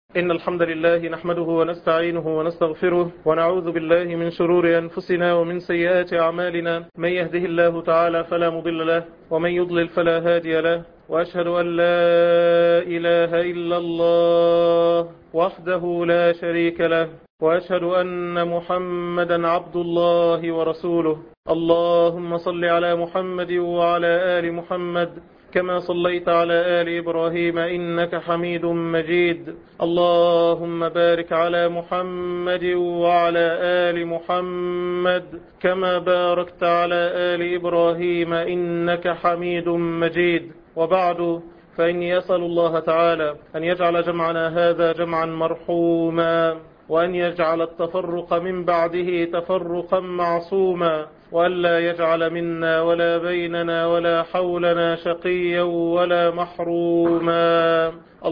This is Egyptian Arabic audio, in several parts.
إن الحمد لله نحمده ونستعينه ونستغفره ونعوذ بالله من شرور أنفسنا ومن سيئات أعمالنا من يهده الله تعالى فلا مضل له ومن يضلل فلا هادي له وأشهد أن لا إله إلا الله وحده لا شريك له وأشهد أن محمدا عبد الله ورسوله اللهم صل على محمد وعلى آل محمد كما صليت على آل إبراهيم إنك حميد مجيد اللهم بارك على محمد وعلى آل محمد كما باركت على آل إبراهيم إنك حميد مجيد وبعد فإني أسأل الله تعالى أن يجعل جمعنا هذا جمعا مرحوما وأن يجعل التفرق من بعده تفرقا معصوما وألا يجعل منا ولا بيننا ولا حولنا شقيا ولا محروما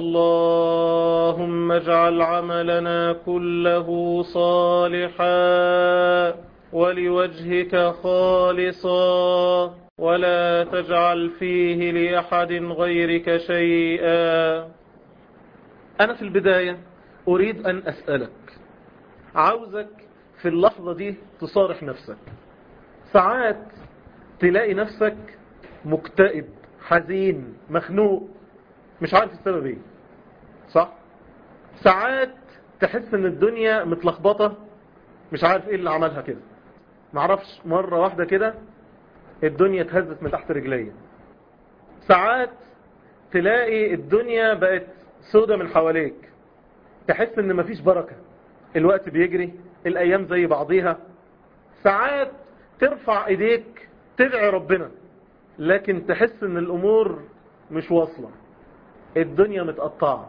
اللهم اجعل عملنا كله صالحا ولوجهك خالصا ولا تجعل فيه لأحد غيرك شيئا أنا في البداية أريد أن أسألك عاوزك في اللحظة دي تصارح نفسك ساعات تلاقي نفسك مكتئب حزين مخنوق مش عارف السبب ايه صح ساعات تحس ان الدنيا متلخبطة مش عارف ايه اللي عملها كده معرفش مرة واحدة كده الدنيا اتهزت من تحت رجليا ساعات تلاقي الدنيا بقت سودة من حواليك تحس ان مفيش بركة الوقت بيجري الايام زي بعضيها ساعات ترفع ايديك تدعي ربنا لكن تحس ان الامور مش واصلة الدنيا متقطعة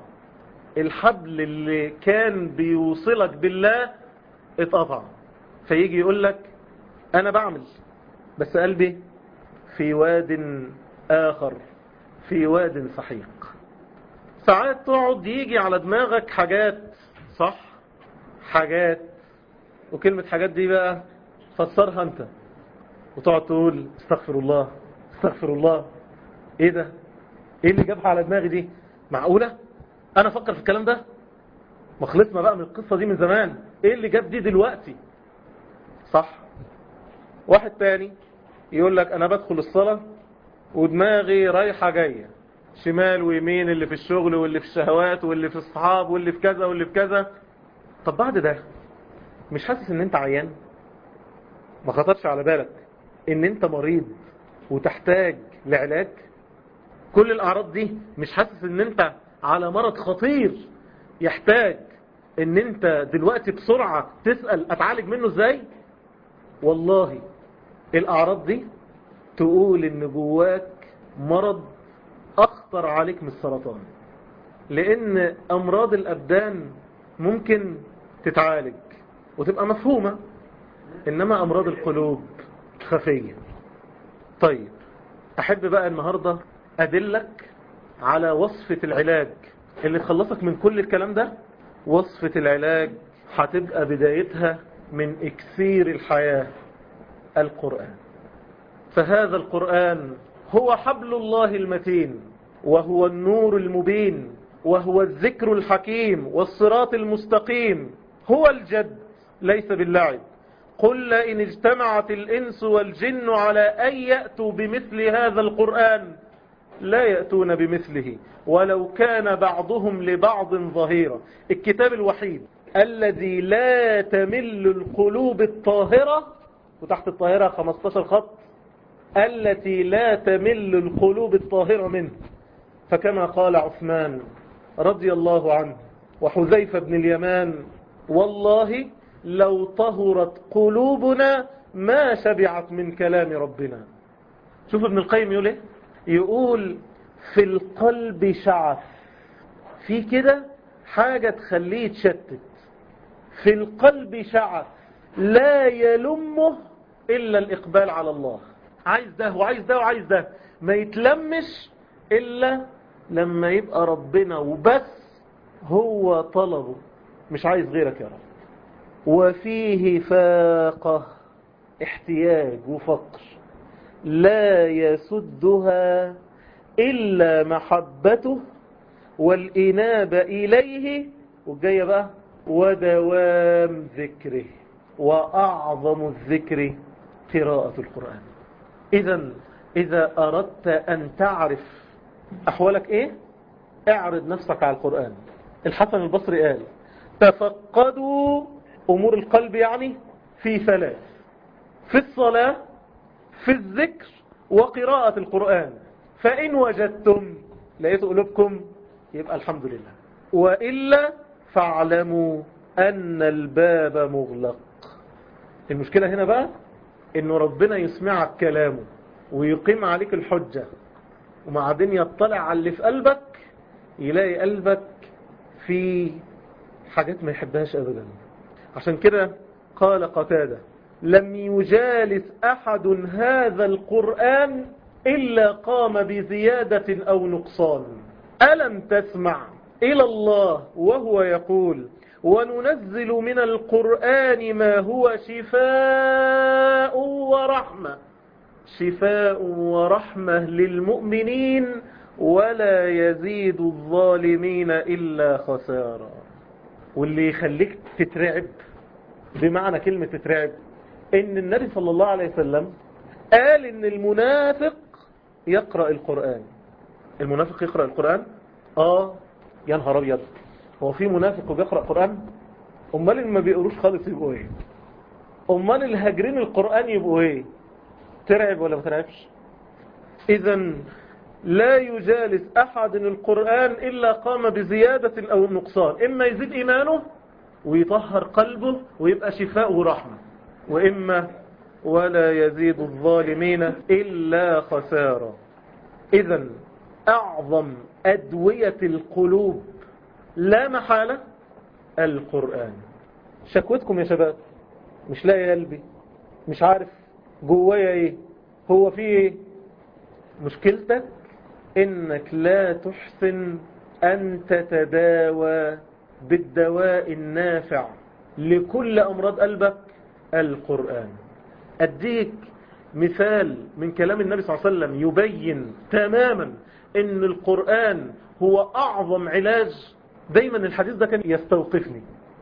الحبل اللي كان بيوصلك بالله اتقطع فيجي يقول لك انا بعمل بس قلبي في واد اخر في واد سحيق ساعات تقعد يجي على دماغك حاجات صح حاجات وكلمة حاجات دي بقى فسرها انت وتقعد تقول استغفر الله استغفر الله ايه ده ايه اللي جابها على دماغي دي معقولة انا افكر في الكلام ده ما خلصنا بقى من القصة دي من زمان ايه اللي جاب دي دلوقتي صح واحد تاني يقول لك انا بدخل الصلاة ودماغي رايحة جاية شمال ويمين اللي في الشغل واللي في الشهوات واللي في الصحاب واللي في كذا واللي في كذا طب بعد ده مش حاسس ان انت عيان ما خطرش على بالك ان انت مريض وتحتاج لعلاج كل الاعراض دي مش حاسس ان انت على مرض خطير يحتاج ان انت دلوقتي بسرعة تسأل اتعالج منه ازاي والله الاعراض دي تقول ان جواك مرض اخطر عليك من السرطان لان امراض الابدان ممكن تتعالج وتبقى مفهومة انما امراض القلوب خفية طيب احب بقى النهاردة ادلك على وصفة العلاج اللي تخلصك من كل الكلام ده وصفة العلاج هتبقى بدايتها من اكسير الحياة القرآن فهذا القرآن هو حبل الله المتين وهو النور المبين وهو الذكر الحكيم والصراط المستقيم هو الجد ليس باللعب قل إن اجتمعت الإنس والجن على أن يأتوا بمثل هذا القرآن لا يأتون بمثله ولو كان بعضهم لبعض ظهيرا الكتاب الوحيد الذي لا تمل القلوب الطاهرة وتحت الطاهرة 15 خط التي لا تمل القلوب الطاهرة منه فكما قال عثمان رضي الله عنه وحذيفة بن اليمان والله لو طهرت قلوبنا ما شبعت من كلام ربنا شوف ابن القيم يقول ايه يقول في القلب شعث في كده حاجة تخليه يتشتت في القلب شعث لا يلمه إلا الإقبال على الله عايز ده وعايز ده وعايز ده ما يتلمش إلا لما يبقى ربنا وبس هو طلبه مش عايز غيرك يا رب وفيه فاقة احتياج وفقر لا يسدها إلا محبته والإنابة إليه والجاية بقى ودوام ذكره وأعظم الذكر قراءة القرآن إذا إذا أردت أن تعرف أحوالك إيه اعرض نفسك على القرآن الحسن البصري قال تفقدوا أمور القلب يعني في ثلاث في الصلاة في الذكر وقراءة القرآن فإن وجدتم لقيت قلوبكم يبقى الحمد لله وإلا فاعلموا أن الباب مغلق المشكلة هنا بقى إنه ربنا يسمعك كلامه ويقيم عليك الحجة وبعدين يطلع على اللي في قلبك يلاقي قلبك في حاجات ما يحبهاش أبدا عشان كده قال قتادة لم يجالس أحد هذا القرآن إلا قام بزيادة أو نقصان ألم تسمع إلى الله وهو يقول وننزل من القرآن ما هو شفاء ورحمة شفاء ورحمة للمؤمنين ولا يزيد الظالمين إلا خسارا واللي يخليك تترعب بمعنى كلمة تترعب ان النبي صلى الله عليه وسلم قال ان المنافق يقرأ القرآن المنافق يقرأ القرآن اه يا نهار ابيض هو في منافق وبيقرأ قرآن امال اللي ما بيقروش خالص يبقوا ايه امال الهاجرين القرآن يبقوا ايه ترعب ولا ما ترعبش اذا لا يجالس احد القرآن الا قام بزيادة او نقصان اما يزيد ايمانه ويطهر قلبه ويبقى شفاء ورحمة وإما ولا يزيد الظالمين إلا خسارة إذا أعظم أدوية القلوب لا محالة القرآن شكوتكم يا شباب مش لاقي قلبي مش عارف جوايا ايه هو في ايه مشكلتك انك لا تحسن ان تتداوى بالدواء النافع لكل امراض قلبك القرآن أديك مثال من كلام النبي صلى الله عليه وسلم يبين تماما ان القرآن هو اعظم علاج دايما الحديث ده كان يستوقفني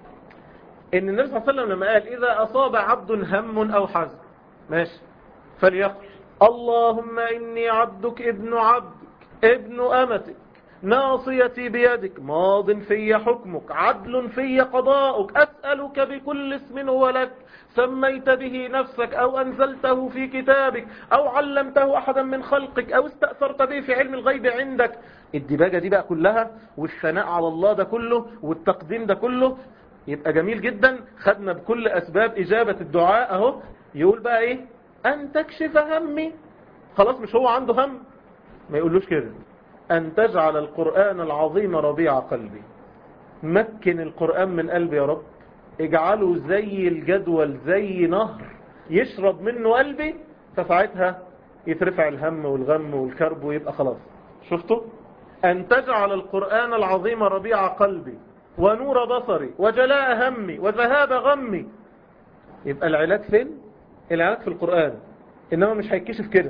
ان النبي صلى الله عليه وسلم لما قال اذا اصاب عبد هم او حزن ماشي فليقل اللهم اني عبدك ابن عبدك ابن امتك ناصيتي بيدك ماض في حكمك عدل في قضاؤك أسألك بكل اسم هو لك سميت به نفسك أو أنزلته في كتابك أو علمته أحدا من خلقك أو استأثرت به في علم الغيب عندك الدباجة دي بقى كلها والثناء على الله ده كله والتقديم ده كله يبقى جميل جدا خدنا بكل أسباب إجابة الدعاء أهو يقول بقى إيه أن تكشف همي خلاص مش هو عنده هم ما يقولوش كده أن تجعل القرآن العظيم ربيع قلبي مكن القرآن من قلبي يا رب اجعله زي الجدول زي نهر يشرب منه قلبي فساعتها يترفع الهم والغم والكرب ويبقى خلاص شفتوا أن تجعل القرآن العظيم ربيع قلبي ونور بصري وجلاء همي وذهاب غمي يبقى العلاج فين العلاج في القرآن إنما مش هيكشف كده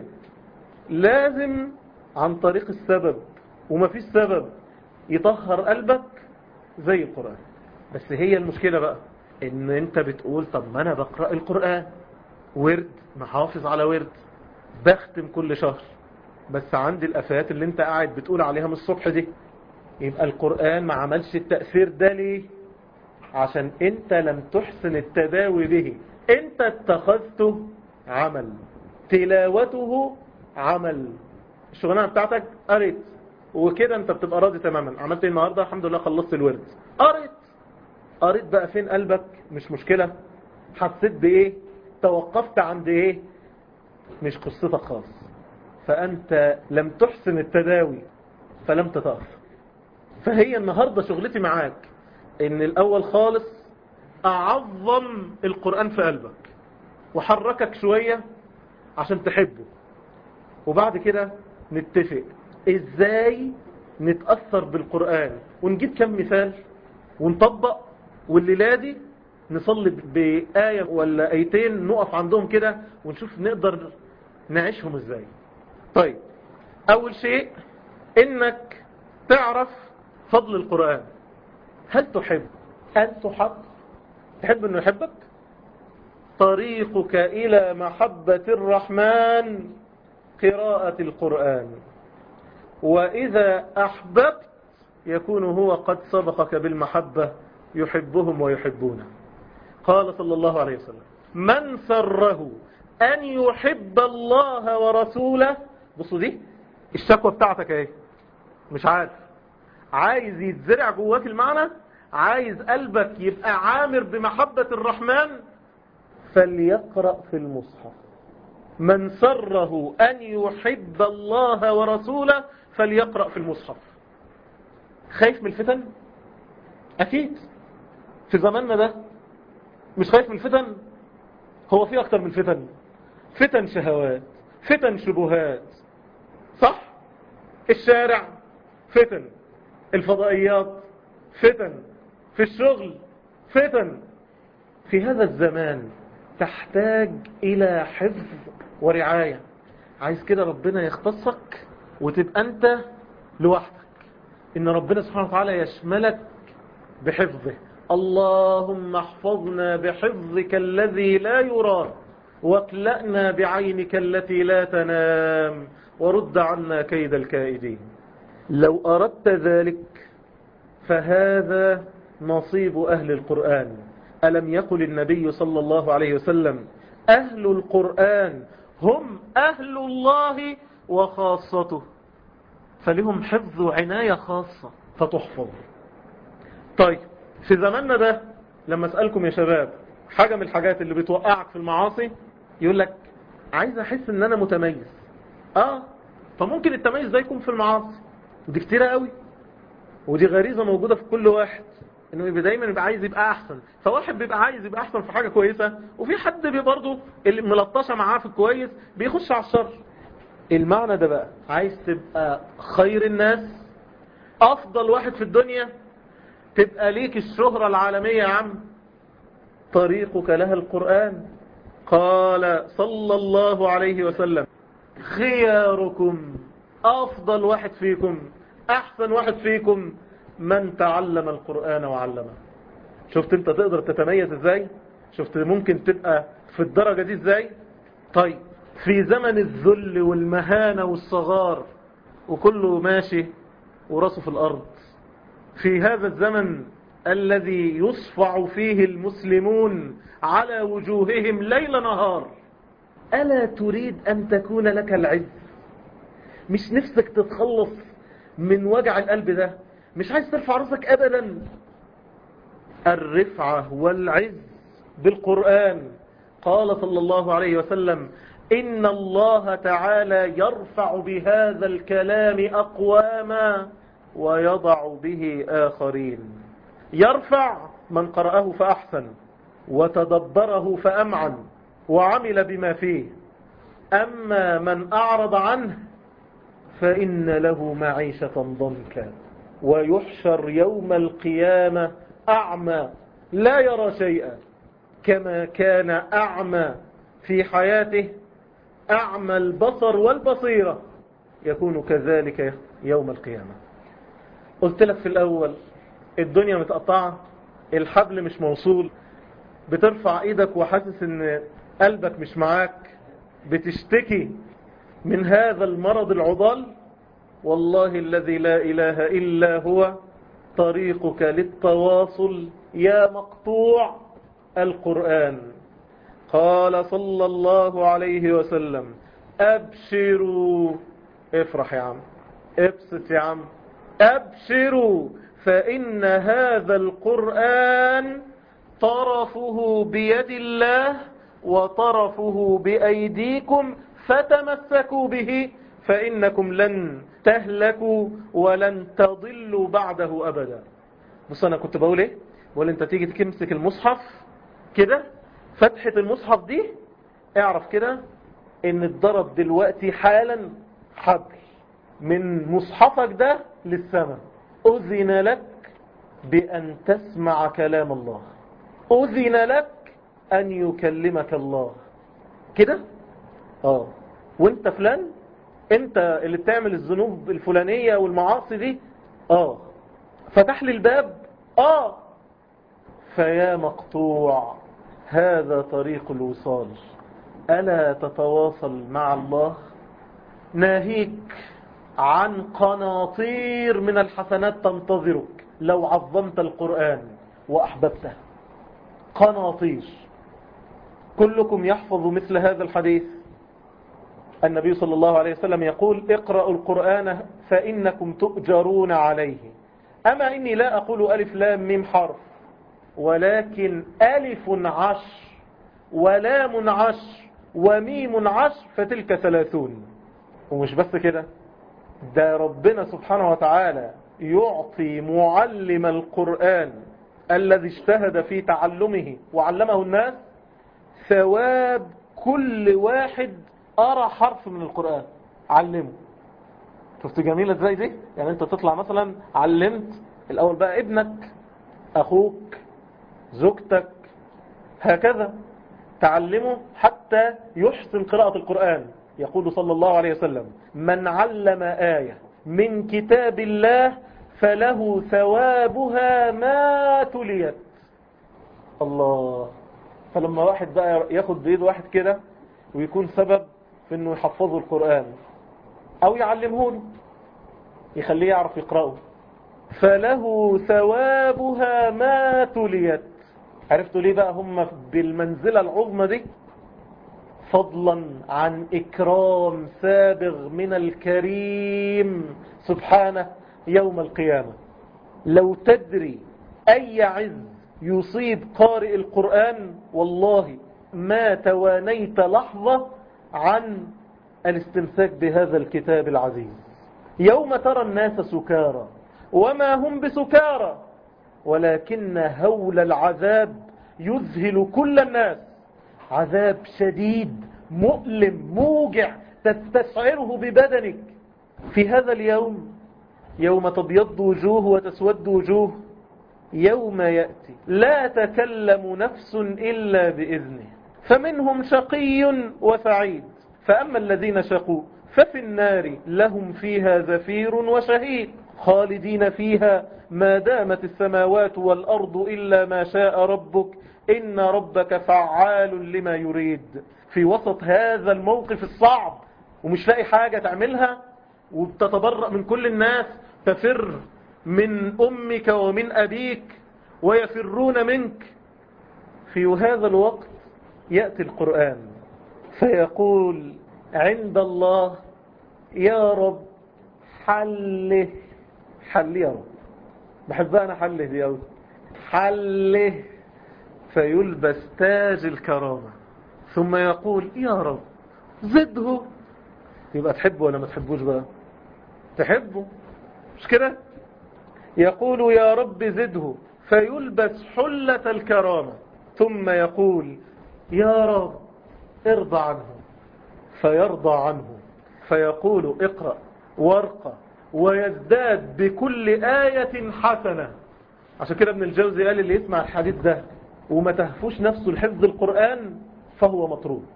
لازم عن طريق السبب وما فيش سبب يطهر قلبك زي القرآن بس هي المشكلة بقى ان انت بتقول طب ما انا بقرأ القرآن ورد محافظ على ورد بختم كل شهر بس عندي الافات اللي انت قاعد بتقول عليها من الصبح دي يبقى القرآن ما عملش التأثير ده ليه عشان انت لم تحسن التداوي به انت اتخذته عمل تلاوته عمل الشغلانه بتاعتك قريت وكده انت بتبقى راضي تماما عملت ايه النهارده الحمد لله خلصت الورد قريت قريت بقى فين قلبك مش مشكلة حسيت بايه توقفت عند ايه مش قصتك خالص فانت لم تحسن التداوي فلم تتأثر فهي النهاردة شغلتي معاك ان الاول خالص اعظم القرآن في قلبك وحركك شوية عشان تحبه وبعد كده نتفق ازاي نتأثر بالقرآن ونجيب كم مثال ونطبق والليلة دي نصلي بآية ولا آيتين نقف عندهم كده ونشوف نقدر نعيشهم ازاي طيب اول شيء انك تعرف فضل القرآن هل تحب أن تحب تحب أنه يحبك طريقك إلى محبة الرحمن قراءة القرآن وإذا أحببت يكون هو قد سبقك بالمحبة يحبهم ويحبونه قال صلى الله عليه وسلم من سره أن يحب الله ورسوله بصوا دي الشكوى بتاعتك ايه مش عارف عايز يتزرع جواك المعنى عايز قلبك يبقى عامر بمحبة الرحمن فليقرأ في المصحف من سره أن يحب الله ورسوله فليقرأ في المصحف خايف من الفتن أكيد في زماننا ده مش خايف من الفتن هو في أكتر من فتن فتن شهوات فتن شبهات صح الشارع فتن الفضائيات فتن في الشغل فتن في هذا الزمان تحتاج إلى حفظ ورعاية عايز كده ربنا يختصك وتبقى أنت لوحدك إن ربنا سبحانه وتعالى يشملك بحفظه اللهم احفظنا بحفظك الذي لا يرام واكلأنا بعينك التي لا تنام ورد عنا كيد الكائدين لو أردت ذلك فهذا نصيب أهل القرآن ألم يقل النبي صلى الله عليه وسلم أهل القرآن هم أهل الله وخاصته فلهم حفظ وعناية خاصة فتحفظ طيب في زماننا ده لما أسألكم يا شباب حاجة من الحاجات اللي بتوقعك في المعاصي يقول لك عايز أحس أن أنا متميز آه فممكن التميز ده يكون في المعاصي ودي كتيرة قوي ودي غريزة موجودة في كل واحد انه يبقى دايما يبقى عايز يبقى احسن فواحد بيبقى عايز يبقى احسن في حاجة كويسة وفي حد بيبقى برضه اللي ملطشة معاه في الكويس بيخش على الشر المعنى ده بقى عايز تبقى خير الناس افضل واحد في الدنيا تبقى ليك الشهرة العالمية يا عم طريقك لها القرآن قال صلى الله عليه وسلم خياركم افضل واحد فيكم احسن واحد فيكم من تعلم القرآن وعلمه شفت انت تقدر تتميز ازاي شفت ممكن تبقى في الدرجة دي ازاي طيب في زمن الذل والمهانة والصغار وكله ماشي وراسه في الارض في هذا الزمن الذي يصفع فيه المسلمون على وجوههم ليل نهار ألا تريد أن تكون لك العز مش نفسك تتخلص من وجع القلب ده مش عايز ترفع راسك أبدا الرفعة والعز بالقرآن قال صلى الله عليه وسلم إن الله تعالى يرفع بهذا الكلام أقواما ويضع به آخرين يرفع من قرأه فأحسن وتدبره فأمعن وعمل بما فيه أما من أعرض عنه فإن له معيشة ضنكا ويحشر يوم القيامة أعمى لا يرى شيئا كما كان أعمى في حياته أعمى البصر والبصيرة يكون كذلك يوم القيامة قلت لك في الأول الدنيا متقطعة الحبل مش موصول بترفع ايدك وحاسس ان قلبك مش معاك بتشتكي من هذا المرض العضال والله الذي لا إله إلا هو طريقك للتواصل يا مقطوع القرآن قال صلى الله عليه وسلم أبشروا افرح يا عم ابسط يا عم أبشروا فإن هذا القرآن طرفه بيد الله وطرفه بأيديكم فتمسكوا به فإنكم لن تهلكوا ولن تضلوا بعده أبدا بص أنا كنت بقول إيه بقول أنت تيجي تمسك المصحف كده فتحة المصحف دي اعرف كده ان اتضرب دلوقتي حالا حبل من مصحفك ده للسماء أذن لك بأن تسمع كلام الله أذن لك أن يكلمك الله كده اه وانت فلان انت اللي بتعمل الذنوب الفلانية والمعاصي دي اه فتح لي الباب آه فيا مقطوع هذا طريق الوصال ألا تتواصل مع الله ناهيك عن قناطير من الحسنات تنتظرك لو عظمت القرآن وأحببته قناطير كلكم يحفظ مثل هذا الحديث النبي صلى الله عليه وسلم يقول اقرأوا القرآن فإنكم تؤجرون عليه أما إني لا أقول ألف لام ميم حرف ولكن ألف عشر ولام عشر وميم عشر فتلك ثلاثون ومش بس كده ده ربنا سبحانه وتعالى يعطي معلم القرآن الذي اجتهد في تعلمه وعلمه الناس ثواب كل واحد أرى حرف من القرآن علمه شفت جميلة ازاي دي يعني انت تطلع مثلا علمت الاول بقى ابنك اخوك زوجتك هكذا تعلمه حتى يحسن قراءة القرآن يقول صلى الله عليه وسلم من علم آية من كتاب الله فله ثوابها ما تليت الله فلما واحد بقى ياخد بيد واحد كده ويكون سبب في انه يحفظه القرآن او يعلمه له يخليه يعرف يقرأه فله ثوابها ما تليت عرفتوا ليه بقى هم بالمنزلة العظمى دي فضلا عن إكرام سابغ من الكريم سبحانه يوم القيامة لو تدري أي عز يصيب قارئ القرآن والله ما توانيت لحظة عن الاستمساك بهذا الكتاب العزيز يوم ترى الناس سكارى وما هم بسكارى ولكن هول العذاب يذهل كل الناس عذاب شديد مؤلم موجع تستشعره ببدنك في هذا اليوم يوم تبيض وجوه وتسود وجوه يوم يأتي لا تكلم نفس إلا بإذنه فمنهم شقي وسعيد فأما الذين شقوا ففي النار لهم فيها زفير وشهيد خالدين فيها ما دامت السماوات والأرض إلا ما شاء ربك إن ربك فعال لما يريد في وسط هذا الموقف الصعب ومش لاقي حاجة تعملها وبتتبرأ من كل الناس تفر من أمك ومن أبيك ويفرون منك في هذا الوقت يأتي القرآن فيقول عند الله يا رب حله حله يا رب بحبها أنا حله دي أوي حله فيلبس تاج الكرامة ثم يقول يا رب زده يبقى تحبه ولا ما تحبوش بقى تحبه مش كده يقول يا رب زده فيلبس حلة الكرامة ثم يقول يا رب ارضى عنه فيرضى عنه فيقول اقرأ وارقى ويزداد بكل آية حسنة عشان كده ابن الجوزي قال اللي يسمع الحديث ده وما تهفوش نفسه لحفظ القرآن فهو مطرود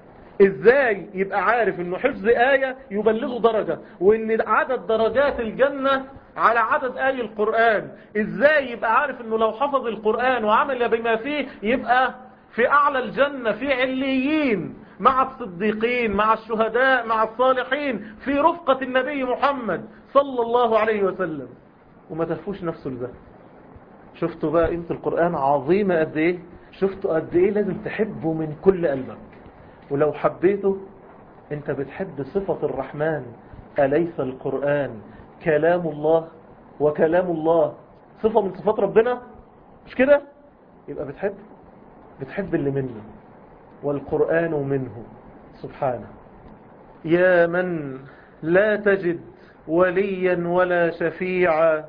ازاي يبقى عارف انه حفظ آية يبلغه درجة وان عدد درجات الجنة على عدد آي القرآن ازاي يبقى عارف انه لو حفظ القرآن وعمل بما فيه يبقى في اعلى الجنة في عليين مع الصديقين مع الشهداء مع الصالحين في رفقة النبي محمد صلى الله عليه وسلم وما تهفوش نفسه لده شفتوا بقى قيمة القرآن عظيمة قد ايه شفتوا قد ايه لازم تحبه من كل قلبك ولو حبيته انت بتحب صفة الرحمن أليس القرآن كلام الله وكلام الله صفة من صفات ربنا مش كده يبقى بتحب بتحب اللي منه والقرآن منه سبحانه يا من لا تجد وليا ولا شفيعا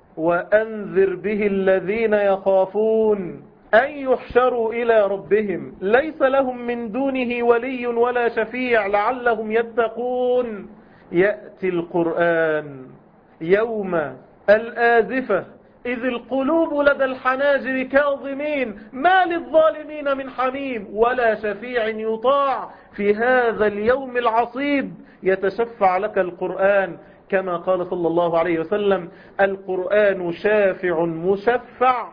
وأنذر به الذين يخافون أن يحشروا إلى ربهم ليس لهم من دونه ولي ولا شفيع لعلهم يتقون يأتي القرآن يوم الآزفة إذ القلوب لدى الحناجر كاظمين ما للظالمين من حميم ولا شفيع يطاع في هذا اليوم العصيب يتشفع لك القرآن كما قال صلى الله عليه وسلم القرآن شافع مشفع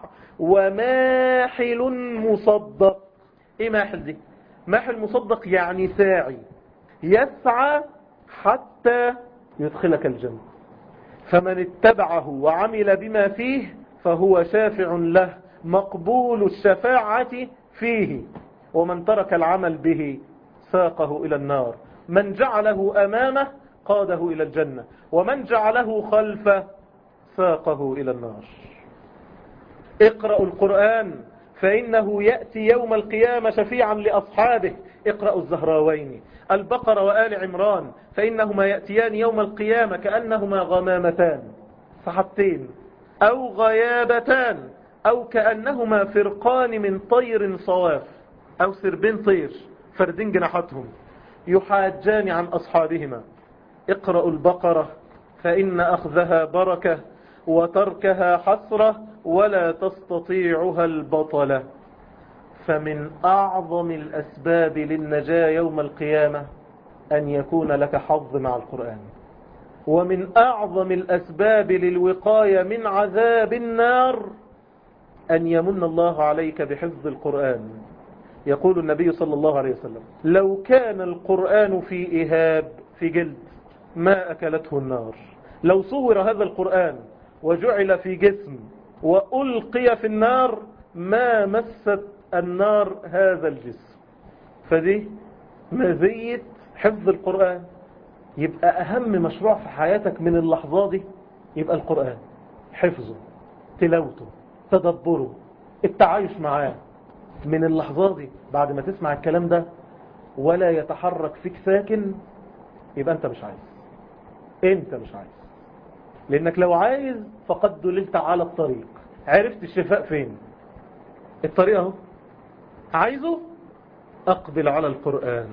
وماحل مصدق ايه ماحل دي ماحل مصدق يعني ساعي يسعى حتى يدخلك الجنة فمن اتبعه وعمل بما فيه فهو شافع له مقبول الشفاعة فيه ومن ترك العمل به ساقه إلى النار من جعله أمامه قاده إلى الجنة ومن جعله خلفه ساقه إلى النار اقرأوا القرآن فإنه يأتي يوم القيامة شفيعا لأصحابه اقرأوا الزهراوين البقرة وآل عمران فإنهما يأتيان يوم القيامة كأنهما غمامتان صحبتين أو غيابتان أو كأنهما فرقان من طير صواف أو سربين طير فردين جناحاتهم يحاجان عن أصحابهما اقرأوا البقرة فإن أخذها بركة وتركها حسرة ولا تستطيعها البطلة فمن أعظم الأسباب للنجاة يوم القيامة أن يكون لك حظ مع القرآن ومن أعظم الأسباب للوقاية من عذاب النار أن يمن الله عليك بحفظ القرآن يقول النبي صلى الله عليه وسلم لو كان القرآن في إهاب في جلد ما أكلته النار لو صور هذا القرآن وجعل في جسم وألقي في النار ما مست النار هذا الجسم فدي مزية حفظ القرآن يبقى أهم مشروع في حياتك من اللحظة دي يبقى القرآن حفظه تلاوته تدبره التعايش معاه من اللحظة دي بعد ما تسمع الكلام ده ولا يتحرك فيك ساكن يبقى انت مش عايز انت مش عايز لانك لو عايز فقد دللت على الطريق عرفت الشفاء فين الطريق اهو عايزه اقبل على القرآن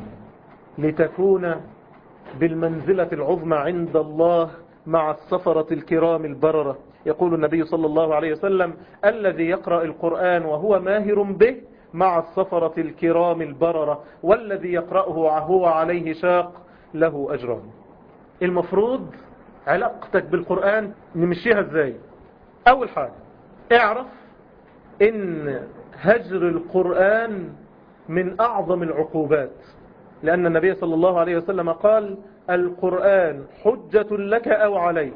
لتكون بالمنزلة العظمى عند الله مع السفرة الكرام البررة يقول النبي صلى الله عليه وسلم الذي يقرأ القرآن وهو ماهر به مع السفرة الكرام البررة والذي يقرأه وهو عليه شاق له أجران المفروض علاقتك بالقرآن نمشيها ازاي اول حاجة اعرف ان هجر القرآن من اعظم العقوبات لان النبي صلى الله عليه وسلم قال القرآن حجة لك او عليك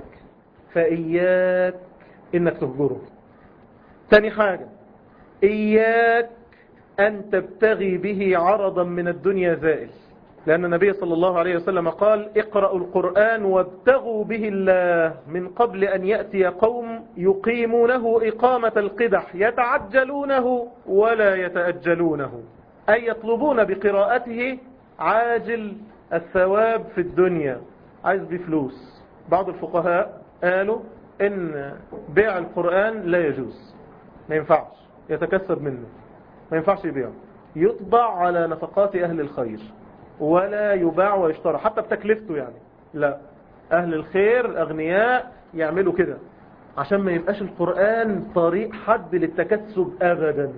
فاياك انك تهجره تاني حاجة اياك ان تبتغي به عرضا من الدنيا زائل لأن النبي صلى الله عليه وسلم قال اقرأوا القرآن وابتغوا به الله من قبل أن يأتي قوم يقيمونه إقامة القدح يتعجلونه ولا يتأجلونه أي يطلبون بقراءته عاجل الثواب في الدنيا عايز بفلوس بعض الفقهاء قالوا إن بيع القرآن لا يجوز ما ينفعش يتكسب منه ما ينفعش يبيعه يطبع على نفقات أهل الخير ولا يباع ويشترى حتى بتكلفته يعني لا أهل الخير الأغنياء يعملوا كده عشان ما يبقاش القرآن طريق حد للتكسب أبدا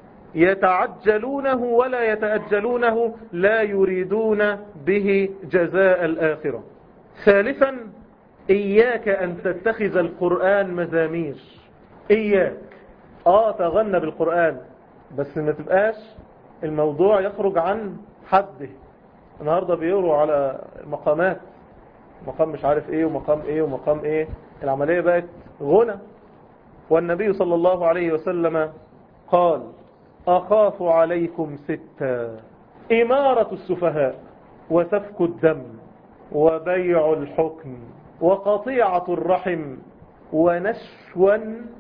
يتعجلونه ولا يتأجلونه لا يريدون به جزاء الآخرة ثالثا إياك أن تتخذ القرآن مزامير إياك آه تغنى بالقرآن بس ما تبقاش الموضوع يخرج عن حده النهاردة بيقروا على المقامات مقام مش عارف ايه ومقام ايه ومقام ايه العملية بقت غنى والنبي صلى الله عليه وسلم قال أخاف عليكم ستا إمارة السفهاء وسفك الدم وبيع الحكم وقطيعة الرحم ونشوا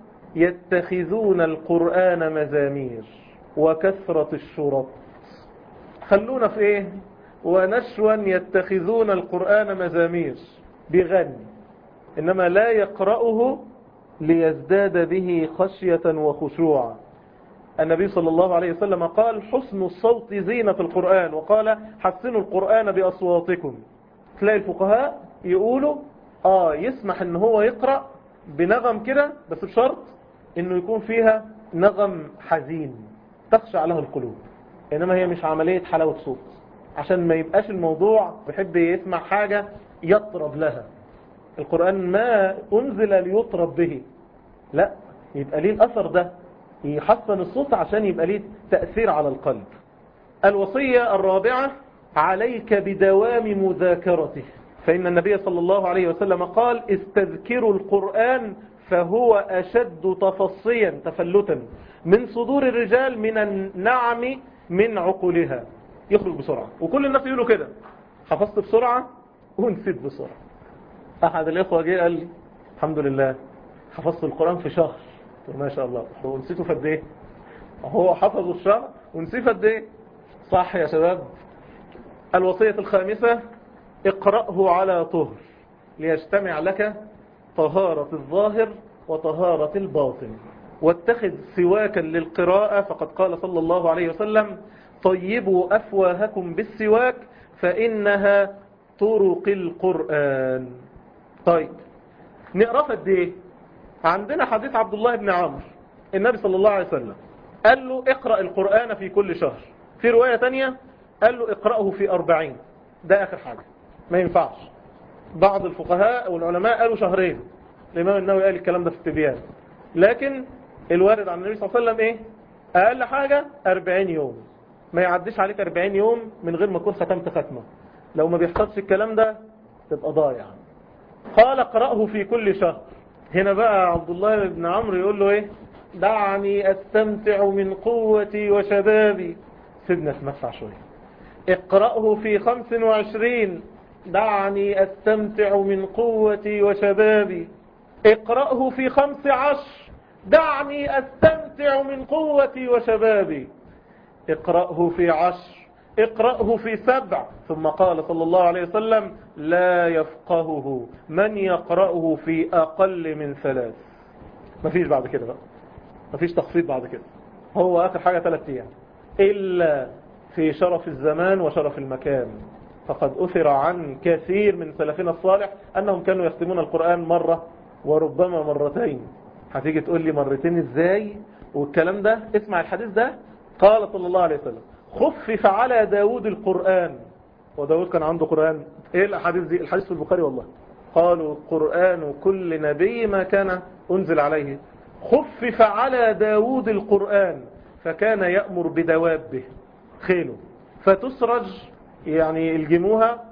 يتخذون القرآن مزامير وكثرة الشرط خلونا في ايه ونشوا يتخذون القرآن مزامير بغني إنما لا يقرأه ليزداد به خشية وخشوعا النبي صلى الله عليه وسلم قال حسن الصوت زينة القرآن وقال حسنوا القرآن بأصواتكم تلاقي الفقهاء يقولوا آه يسمح ان هو يقرأ بنغم كده بس بشرط انه يكون فيها نغم حزين تخشع له القلوب انما هي مش عملية حلاوة صوت عشان ما يبقاش الموضوع بيحب يسمع حاجة يطرب لها القرآن ما أنزل ليطرب به لا يبقى ليه الأثر ده يحسن الصوت عشان يبقى ليه تأثير على القلب الوصية الرابعة عليك بدوام مذاكرته فإن النبي صلى الله عليه وسلم قال استذكروا القرآن فهو أشد تفصيا تفلتا من صدور الرجال من النعم من عقولها يخرج بسرعة وكل الناس يقولوا كده حفظت بسرعة ونسيت بسرعة أحد الإخوة جه قال لي الحمد لله حفظت القرآن في شهر قلت له ما شاء الله ونسيته في قد ايه هو حفظه الشهر ونسيه في قد ايه صح يا شباب الوصية الخامسة اقرأه على طهر ليجتمع لك طهارة الظاهر وطهارة الباطن واتخذ سواكا للقراءة فقد قال صلى الله عليه وسلم طيبوا أفواهكم بالسواك فإنها طرق القرآن طيب نقرأ قد ايه عندنا حديث عبد الله بن عمرو النبي صلى الله عليه وسلم قال له اقرأ القرآن في كل شهر في رواية تانية قال له اقرأه في أربعين ده آخر حاجة ما ينفعش بعض الفقهاء والعلماء قالوا شهرين الإمام النووي قال الكلام ده في التبيان لكن الوارد عن النبي صلى الله عليه وسلم ايه أقل حاجة أربعين يوم ما يعديش عليك أربعين يوم من غير ما تكون ختمت ختمة لو ما بيحصلش الكلام ده تبقى ضايع قال اقرأه في كل شهر هنا بقى عبد الله بن عمرو يقول له ايه دعني استمتع من قوتي وشبابي سيبنا اتمتع شوية اقرأه في خمس وعشرين دعني استمتع من قوتي وشبابي اقرأه في خمس عشر دعني استمتع من قوتي وشبابي اقرأه في عشر اقرأه في سبع ثم قال صلى الله عليه وسلم لا يفقهه من يقرأه في أقل من ثلاث مفيش بعد كده بقى مفيش تخفيض بعد كده هو آخر حاجة ثلاث أيام إلا في شرف الزمان وشرف المكان فقد أثر عن كثير من سلفنا الصالح أنهم كانوا يختمون القرآن مرة وربما مرتين هتيجي تقول لي مرتين ازاي والكلام ده اسمع الحديث ده قال صلى الله عليه وسلم خفف على داود القرآن وداود كان عنده قرآن ايه الحديث دي الحديث في البخاري والله قالوا قرآن كل نبي ما كان انزل عليه خفف على داود القرآن فكان يأمر بدوابه خيله فتسرج يعني الجموها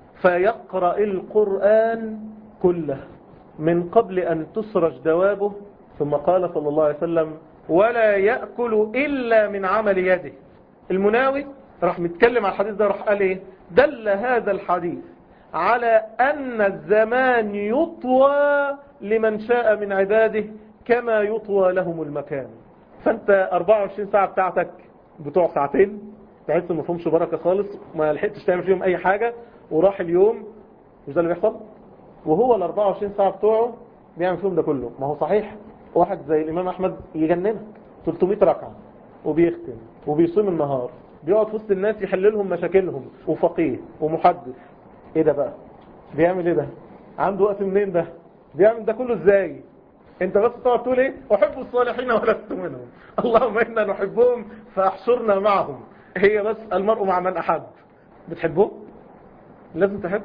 فيقرأ القرآن كله من قبل أن تسرج دوابه ثم قال صلى الله عليه وسلم ولا يأكل إلا من عمل يده المناوي راح متكلم على الحديث ده راح قال ايه دل هذا الحديث على أن الزمان يطوى لمن شاء من عباده كما يطوى لهم المكان فانت 24 ساعة بتاعتك بتوع ساعتين تحس ما فيهمش بركة خالص ما لحقتش تعمل فيهم اي حاجة وراح اليوم مش ده اللي بيحصل وهو ال 24 ساعة بتوعه بيعمل فيهم ده كله ما هو صحيح واحد زي الإمام أحمد يجننك 300 ركعة وبيختم وبيصوم النهار بيقعد في وسط الناس يحل لهم مشاكلهم وفقيه ومحدث ايه ده بقى بيعمل ايه ده عنده وقت منين ده بيعمل ده كله ازاي انت بس تقعد تقول ايه احب الصالحين ولست منهم اللهم انا نحبهم فاحشرنا معهم هي بس المرء مع من احب بتحبه لازم تحب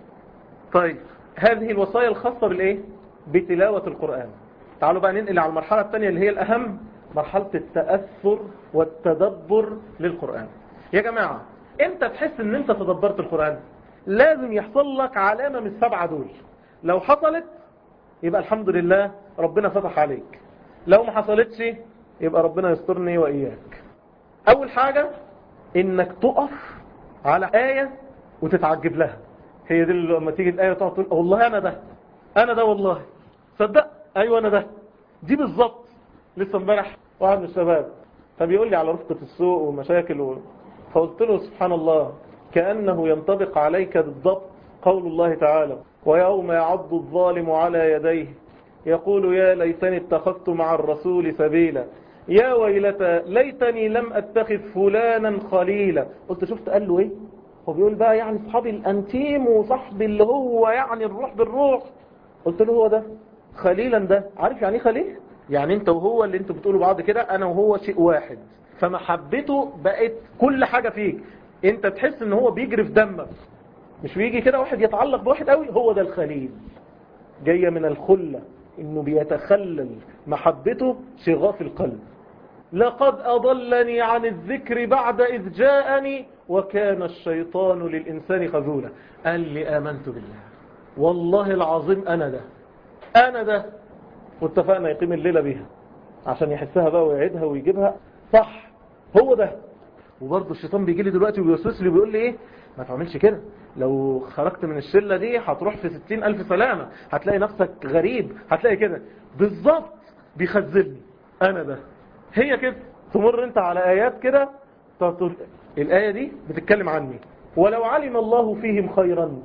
طيب هذه الوصايا الخاصة بالايه بتلاوة القرآن تعالوا بقى ننقل على المرحلة الثانية اللي هي الأهم مرحلة التأثر والتدبر للقرآن يا جماعة انت تحس ان انت تدبرت القرآن لازم يحصل لك علامة من السبعة دول لو حصلت يبقى الحمد لله ربنا فتح عليك لو ما حصلتش يبقى ربنا يسترني وإياك أول حاجة إنك تقف على آية وتتعجب لها هي دي لما تيجي الآية تقعد تقول والله أنا ده أنا ده والله صدق أيوة أنا ده دي بالظبط لسه امبارح واحد من الشباب فبيقول لي على رفقة السوق ومشاكل و... فقلت له سبحان الله كأنه ينطبق عليك بالضبط قول الله تعالى ويوم يعض الظالم على يديه يقول يا ليتني اتخذت مع الرسول سبيلا يا ويلتى ليتني لم اتخذ فلانا خليلا قلت شفت قال له ايه هو بيقول بقى يعني صحابي الانتيم وصاحبي اللي هو يعني الروح بالروح قلت له هو ده خليلا ده عارف يعني ايه خليل يعني انت وهو اللي انتوا بتقولوا بعض كده انا وهو شيء واحد فمحبته بقت كل حاجة فيك انت تحس ان هو بيجري في دمك مش بيجي كده واحد يتعلق بواحد قوي هو ده الخليل جاية من الخلة انه بيتخلل محبته شغاف القلب لقد أضلني عن الذكر بعد إذ جاءني وكان الشيطان للإنسان خذولا قال لي آمنت بالله والله العظيم أنا ده أنا ده واتفقنا يقيم الليلة بيها عشان يحسها بقى ويعيدها ويجيبها صح هو ده وبرضه الشيطان بيجي لي دلوقتي ويوسوس لي ويقول لي ايه ما تعملش كده لو خرجت من الشلة دي هتروح في ستين ألف سلامة هتلاقي نفسك غريب هتلاقي كده بالظبط بيخزلني أنا ده هي كده تمر انت على آيات كده تقول الآية دي بتتكلم عني ولو علم الله فيهم خيرا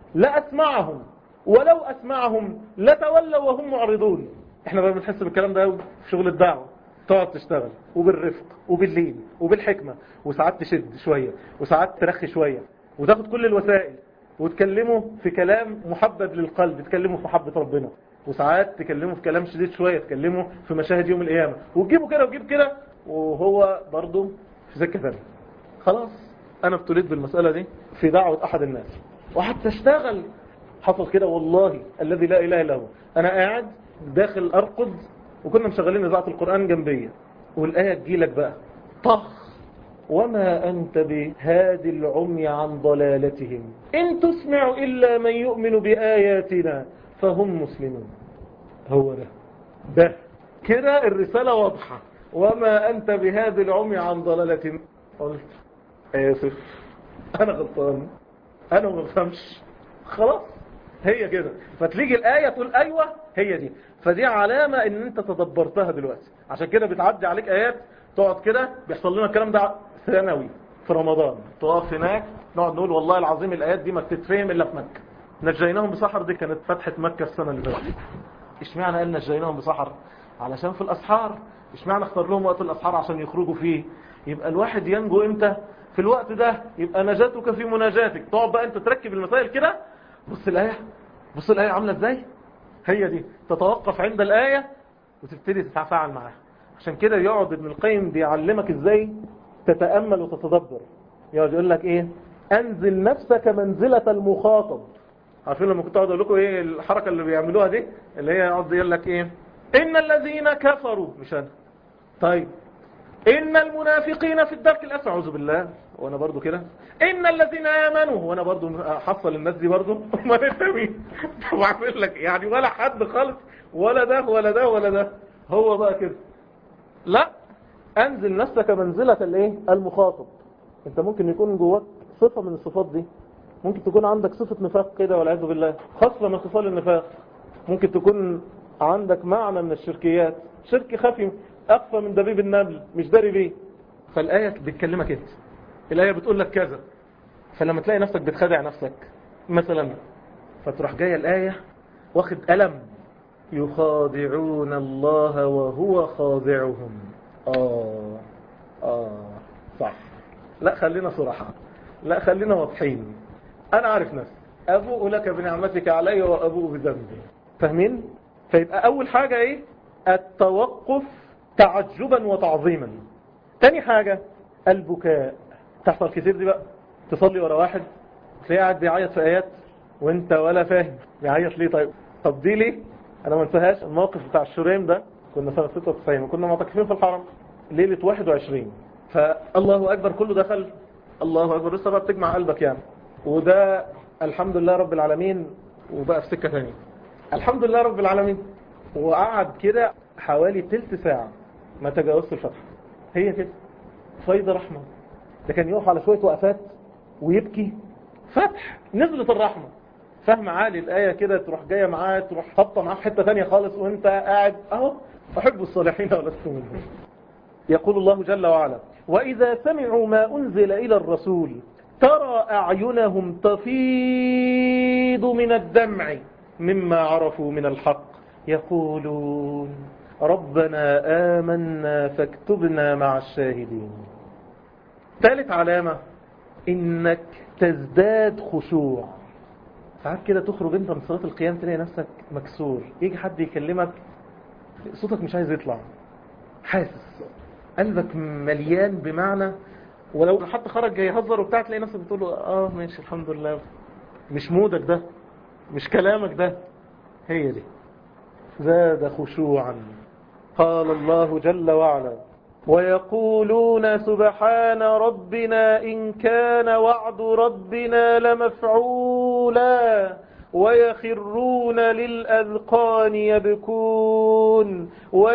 لأسمعهم ولو أسمعهم لتولوا وهم معرضون احنا بقى بنحس بالكلام ده قوي في شغل الدعوة تقعد تشتغل وبالرفق وباللين وبالحكمة وساعات تشد شوية وساعات ترخي شوية وتاخد كل الوسائل وتكلمه في كلام محبب للقلب تكلمه في محبة ربنا وساعات تكلمه في كلام شديد شوية تكلمه في مشاهد يوم القيامة وتجيبه كده وتجيب كده وهو برضه في سكة ثانيه خلاص انا ابتليت بالمسألة دي في دعوة احد الناس وحتى اشتغل حصل كده والله الذي لا اله الا هو انا قاعد داخل ارقد وكنا مشغلين اذاعه القرآن جنبية والآية تجيلك بقى طخ وما أنت بهادي العمي عن ضلالتهم إن تسمع إلا من يؤمن بآياتنا فهم مسلمون هو ده ده كده الرسالة واضحة وما أنت بهادي العمي عن ضلالتهم قلت آسف أنا غلطان أنا ما بفهمش خلاص هي كده فتليجي الآية تقول أيوة هي دي فدي علامة ان انت تدبرتها دلوقتي عشان كده بتعدي عليك آيات تقعد كده بيحصل لنا الكلام ده ثانوي في رمضان تقف هناك نقعد نقول والله العظيم الآيات دي ما بتتفهم إلا في مكة نجيناهم بسحر دي كانت فتحة مكة السنة اللي فاتت اشمعنى قال نجيناهم بسحر علشان في الأسحار اشمعنى اختار لهم وقت الأسحار عشان يخرجوا فيه يبقى الواحد ينجو امتى في الوقت ده يبقى نجاتك في مناجاتك تقعد بقى انت تركب المسائل كده بص الآية بص الآية عاملة ازاي هي دي تتوقف عند الآية وتبتدي تتفاعل معاها عشان كده يقعد ابن القيم بيعلمك ازاي تتأمل وتتدبر يقعد يقول لك ايه انزل نفسك منزلة المخاطب عارفين لما كنت اقعد اقول لكم ايه الحركة اللي بيعملوها دي اللي هي يقعد يقول لك ايه ان الذين كفروا مش انا طيب ان المنافقين في الدرك الاسفل اعوذ بالله وانا برضو كده ان الذين امنوا وانا برضو حصل الناس دي برضو ما انت مين طب اعمل لك يعني ولا حد خالص ولا ده ولا ده ولا ده هو بقى كده لا انزل نفسك منزلة الايه المخاطب انت ممكن يكون جواك صفة من الصفات دي ممكن تكون عندك صفة نفاق كده والعياذ بالله خاصة من خصال النفاق ممكن تكون عندك معنى من الشركيات شرك خفي أخفى من دبيب النمل مش داري بيه فالآية بتكلمك انت الآية بتقول لك كذا فلما تلاقي نفسك بتخدع نفسك مثلا فتروح جاية الآية واخد ألم يخادعون الله وهو خاضعهم آه آه صح لا خلينا صراحة لا خلينا واضحين أنا عارف نفسي أبوء لك بنعمتك علي وأبوء بذنبي فاهمين؟ فيبقى أول حاجة إيه؟ التوقف تعجبا وتعظيما تاني حاجة البكاء تحصل كتير دي بقى تصلي ورا واحد تلاقيه قاعد بيعيط في آيات وانت ولا فاهم بيعيط ليه طيب طب دي ليه انا ما انساهاش الموقف بتاع الشريم ده كنا سنة 96 وكنا معتكفين في الحرم ليلة 21 فالله أكبر كله دخل الله أكبر لسه بقى بتجمع قلبك يعني وده الحمد لله رب العالمين وبقى في سكة ثانيه الحمد لله رب العالمين وقعد كده حوالي تلت ساعة ما تجاوزت الفتح هي كده فايدة رحمة ده كان يقف على شوية وقفات ويبكي فتح نزلت الرحمة فهم عالي الآية كده تروح جاية معاه تروح خبطة معاه في حتة تانية خالص وانت قاعد اهو أحب الصالحين ولست منهم يقول الله جل وعلا وإذا سمعوا ما أنزل إلى الرسول ترى أعينهم تفيض من الدمع مما عرفوا من الحق يقولون ربنا آمنا فاكتبنا مع الشاهدين ثالث علامة إنك تزداد خشوع ساعات كده تخرج انت من صلاة القيام تلاقي نفسك مكسور يجي حد يكلمك صوتك مش عايز يطلع حاسس قلبك مليان بمعنى ولو حتى خرج جاي يهزر وبتاع تلاقي نفسك بتقول له اه ماشي الحمد لله مش مودك ده مش كلامك ده هي دي زاد خشوعا قال الله جل وعلا ويقولون سبحان ربنا إن كان وعد ربنا لمفعولا ويخرون للأذقان يبكون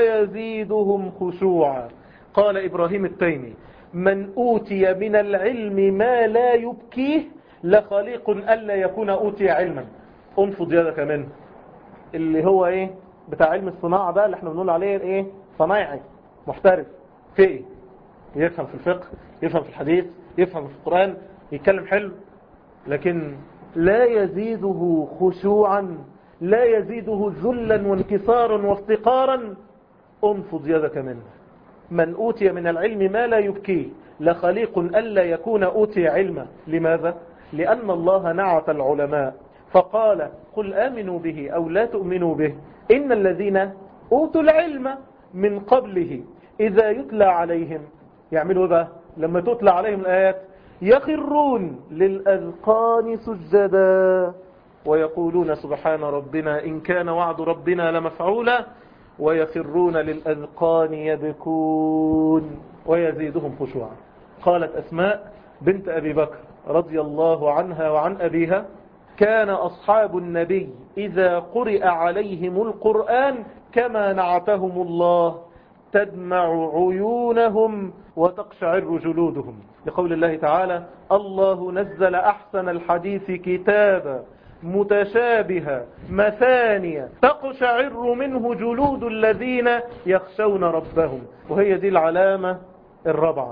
ويزيدهم خشوعا قال إبراهيم التيمي من أوتي من العلم ما لا يبكيه لخليق ألا يكون أوتي علما انفض يدك منه اللي هو ايه بتاع علم الصناعة بقى اللي احنا بنقول عليه ايه صنايعي محترف في ايه يفهم في الفقه يفهم في الحديث يفهم في القرآن يتكلم حلو لكن لا يزيده خشوعا لا يزيده ذلا وانكسارا وافتقارا انفض يدك منه من أوتي من العلم ما لا يبكيه لخليق ألا يكون أوتي علما لماذا؟ لأن الله نعت العلماء فقال قل آمنوا به أو لا تؤمنوا به إن الذين أوتوا العلم من قبله إذا يتلى عليهم يعملوا بقى لما تتلى عليهم الآيات يخرون للأذقان سجدا ويقولون سبحان ربنا إن كان وعد ربنا لمفعولا ويخرون للأذقان يبكون ويزيدهم خشوعا قالت أسماء بنت أبي بكر رضي الله عنها وعن أبيها كان أصحاب النبي إذا قرئ عليهم القرآن كما نعتهم الله تدمع عيونهم وتقشعر جلودهم لقول الله تعالى الله نزل أحسن الحديث كتابا متشابها مثانية تقشعر منه جلود الذين يخشون ربهم وهي دي العلامة الرابعة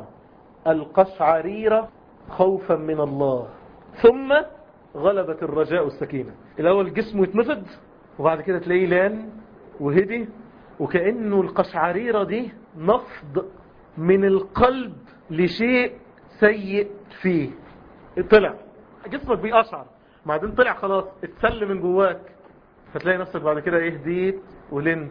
القشعريرة خوفا من الله ثم غلبت الرجاء والسكينة الأول جسمه يتنفض وبعد كده تلاقيه لان وهدي وكأنه القشعريرة دي نفض من القلب لشيء سيء فيه طلع جسمك بيقشعر بعدين طلع خلاص اتسل من جواك فتلاقي نفسك بعد كده ايه هديت ولنت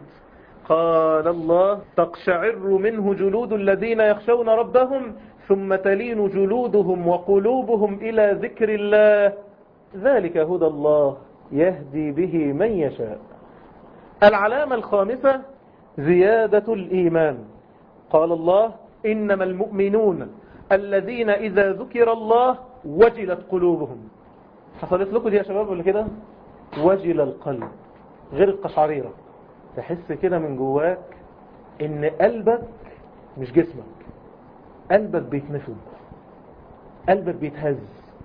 قال الله تقشعر منه جلود الذين يخشون ربهم ثم تلين جلودهم وقلوبهم إلى ذكر الله ذلك هدى الله يهدي به من يشاء العلامة الخامسة زيادة الإيمان قال الله إنما المؤمنون الذين إذا ذكر الله وجلت قلوبهم حصلت لكم دي يا شباب ولا كده وجل القلب غير القشعريرة تحس كده من جواك ان قلبك مش جسمك قلبك بيتنفض قلبك بيتهز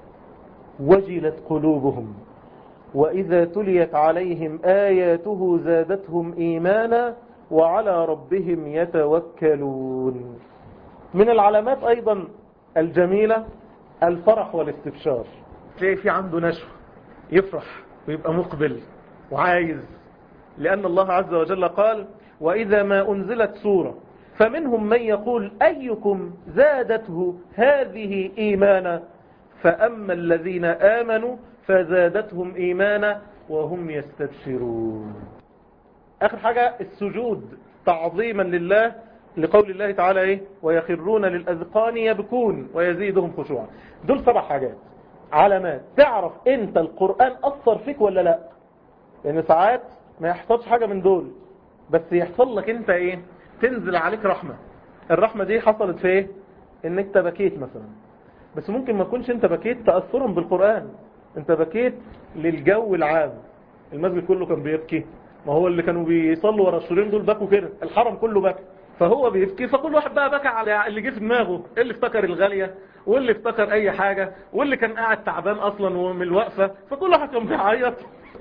وجلت قلوبهم وإذا تليت عليهم آياته زادتهم إيمانا وعلى ربهم يتوكلون من العلامات أيضا الجميلة الفرح والاستبشار تلاقي في عنده نشوة يفرح ويبقى مقبل وعايز لأن الله عز وجل قال وإذا ما أنزلت سورة فمنهم من يقول أيكم زادته هذه إيمانا فأما الذين آمنوا فزادتهم إيمانا وهم يستبشرون آخر حاجة السجود تعظيما لله لقول الله تعالى إيه ويخرون للأذقان يبكون ويزيدهم خشوعا دول سبع حاجات علامات تعرف انت القرآن أثر فيك ولا لا لأن ساعات ما يحصلش حاجة من دول بس يحصل لك انت ايه تنزل عليك رحمة الرحمة دي حصلت في ايه ان انت بكيت مثلا بس ممكن ما تكونش انت بكيت تأثرا بالقرآن انت بكيت للجو العام المسجد كله كان بيبكي ما هو اللي كانوا بيصلوا ورا الشورين دول بكوا كده الحرم كله بكى فهو بيبكي فكل واحد بقى بكى على اللي جه في دماغه اللي افتكر الغالية واللي افتكر اي حاجة واللي كان قاعد تعبان اصلا ومن الوقفة فكل واحد كان بيعيط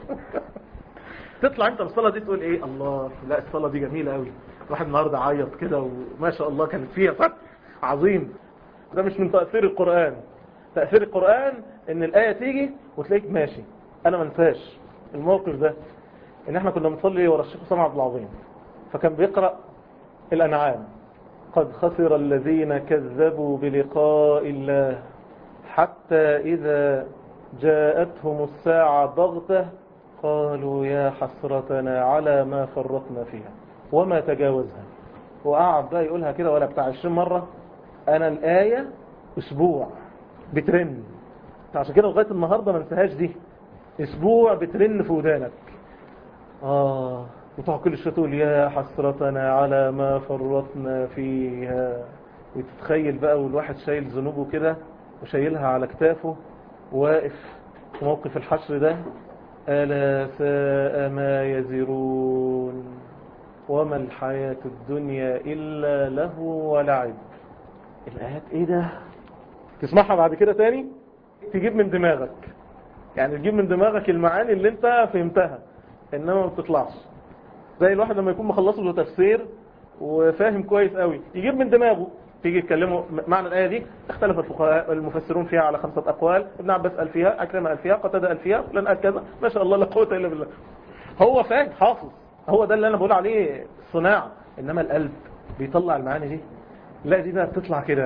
تطلع انت بالصلاة دي تقول ايه الله لا الصلاة دي جميلة قوي واحد النهاردة عيط كده وما شاء الله كان فيها فتح عظيم ده مش من تأثير القرآن تأثير القرآن ان الآية تيجي وتلاقيك ماشي انا ما انساش الموقف ده ان احنا كنا بنصلي ورا الشيخ سامع عبد العظيم فكان بيقرأ الانعام قد خسر الذين كذبوا بلقاء الله حتى إذا جاءتهم الساعة ضغطة قالوا يا حسرتنا على ما فرطنا فيها وما تجاوزها وقعد بقى يقولها كده ولا بتاع 20 مرة أنا الآية أسبوع بترن عشان كده لغاية النهاردة ما انساهاش دي أسبوع بترن في ودانك آه وتقعد كل شوية تقول يا حسرتنا على ما فرطنا فيها وتتخيل بقى والواحد شايل ذنوبه كده وشايلها على كتافه واقف في موقف الحشر ده ألا ساء ما يزرون وما الحياة الدنيا إلا له ولعب الآيات إيه ده تسمعها بعد كده تاني تجيب من دماغك يعني تجيب من دماغك المعاني اللي انت فهمتها انما ما بتطلعش زي الواحد لما يكون مخلص له تفسير وفاهم كويس قوي يجيب من دماغه تيجي يتكلموا معنى الآية دي اختلف الفقهاء المفسرون فيها على خمسة أقوال ابن عباس قال فيها أكرم قال فيها قتادة قال فيها فلان قال كذا ما شاء الله لا قوة إلا بالله هو فاهم حافظ هو ده اللي أنا بقول عليه صناعة إنما القلب بيطلع المعاني دي لا دي بقى بتطلع كده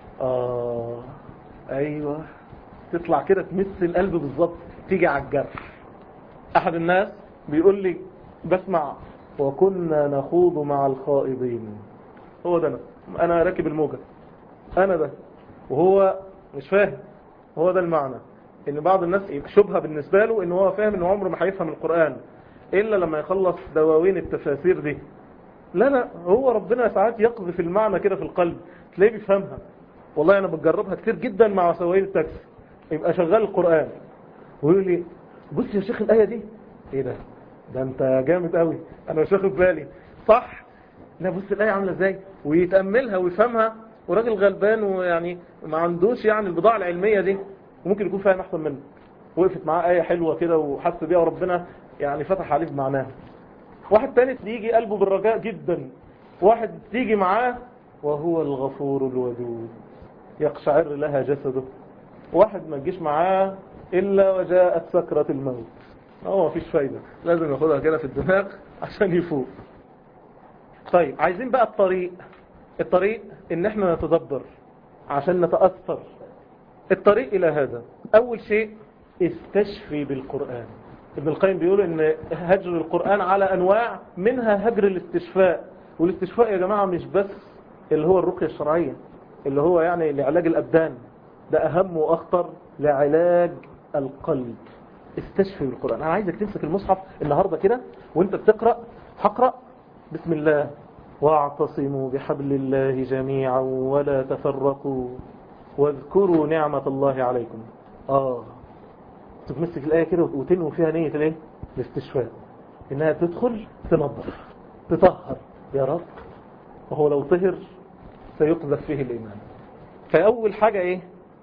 آه أيوة تطلع كده تمس القلب بالظبط تيجي على الجرح أحد الناس بيقول لي بسمع وكنا نخوض مع الخائضين هو ده أنا أنا راكب الموجة أنا ده وهو مش فاهم هو ده المعنى إن بعض الناس شبهة بالنسبة له إن هو فاهم إنه عمره ما هيفهم القرآن إلا لما يخلص دواوين التفاسير دي لا لا هو ربنا ساعات يقذف المعنى كده في القلب تلاقيه بيفهمها والله أنا بتجربها كتير جدا مع سواقين التاكسي يبقى شغال القرآن ويقول لي بص يا شيخ الآية دي ايه ده ده انت جامد قوي انا مش واخد بالي صح لا بص الآية عاملة ازاي ويتأملها ويفهمها وراجل غلبان ويعني ما عندوش يعني البضاعة العلمية دي وممكن يكون فاهم احسن منه وقفت معاه آية حلوة كده وحس بيها وربنا يعني فتح عليه بمعناها واحد تاني يجي قلبه بالرجاء جدا واحد تيجي معاه وهو الغفور الودود يقشعر لها جسده واحد ما تجيش معاه إلا وجاءت سكرة الموت هو مفيش فايدة لازم ياخدها كده في الدماغ عشان يفوق طيب عايزين بقى الطريق الطريق ان احنا نتدبر عشان نتأثر الطريق الى هذا اول شيء استشفي بالقرآن ابن القيم بيقول ان هجر القرآن على انواع منها هجر الاستشفاء والاستشفاء يا جماعة مش بس اللي هو الرقية الشرعية اللي هو يعني لعلاج الابدان ده اهم واخطر لعلاج القلب استشفي بالقرآن انا عايزك تمسك المصحف النهاردة كده وانت بتقرأ هقرأ بسم الله واعتصموا بحبل الله جميعا ولا تفرقوا واذكروا نعمة الله عليكم اه تمسك الآية كده وتنوي فيها نية الايه الاستشفاء انها تدخل تنظف تطهر يا رب وهو لو طهر سيقذف فيه الإيمان فأول حاجة ايه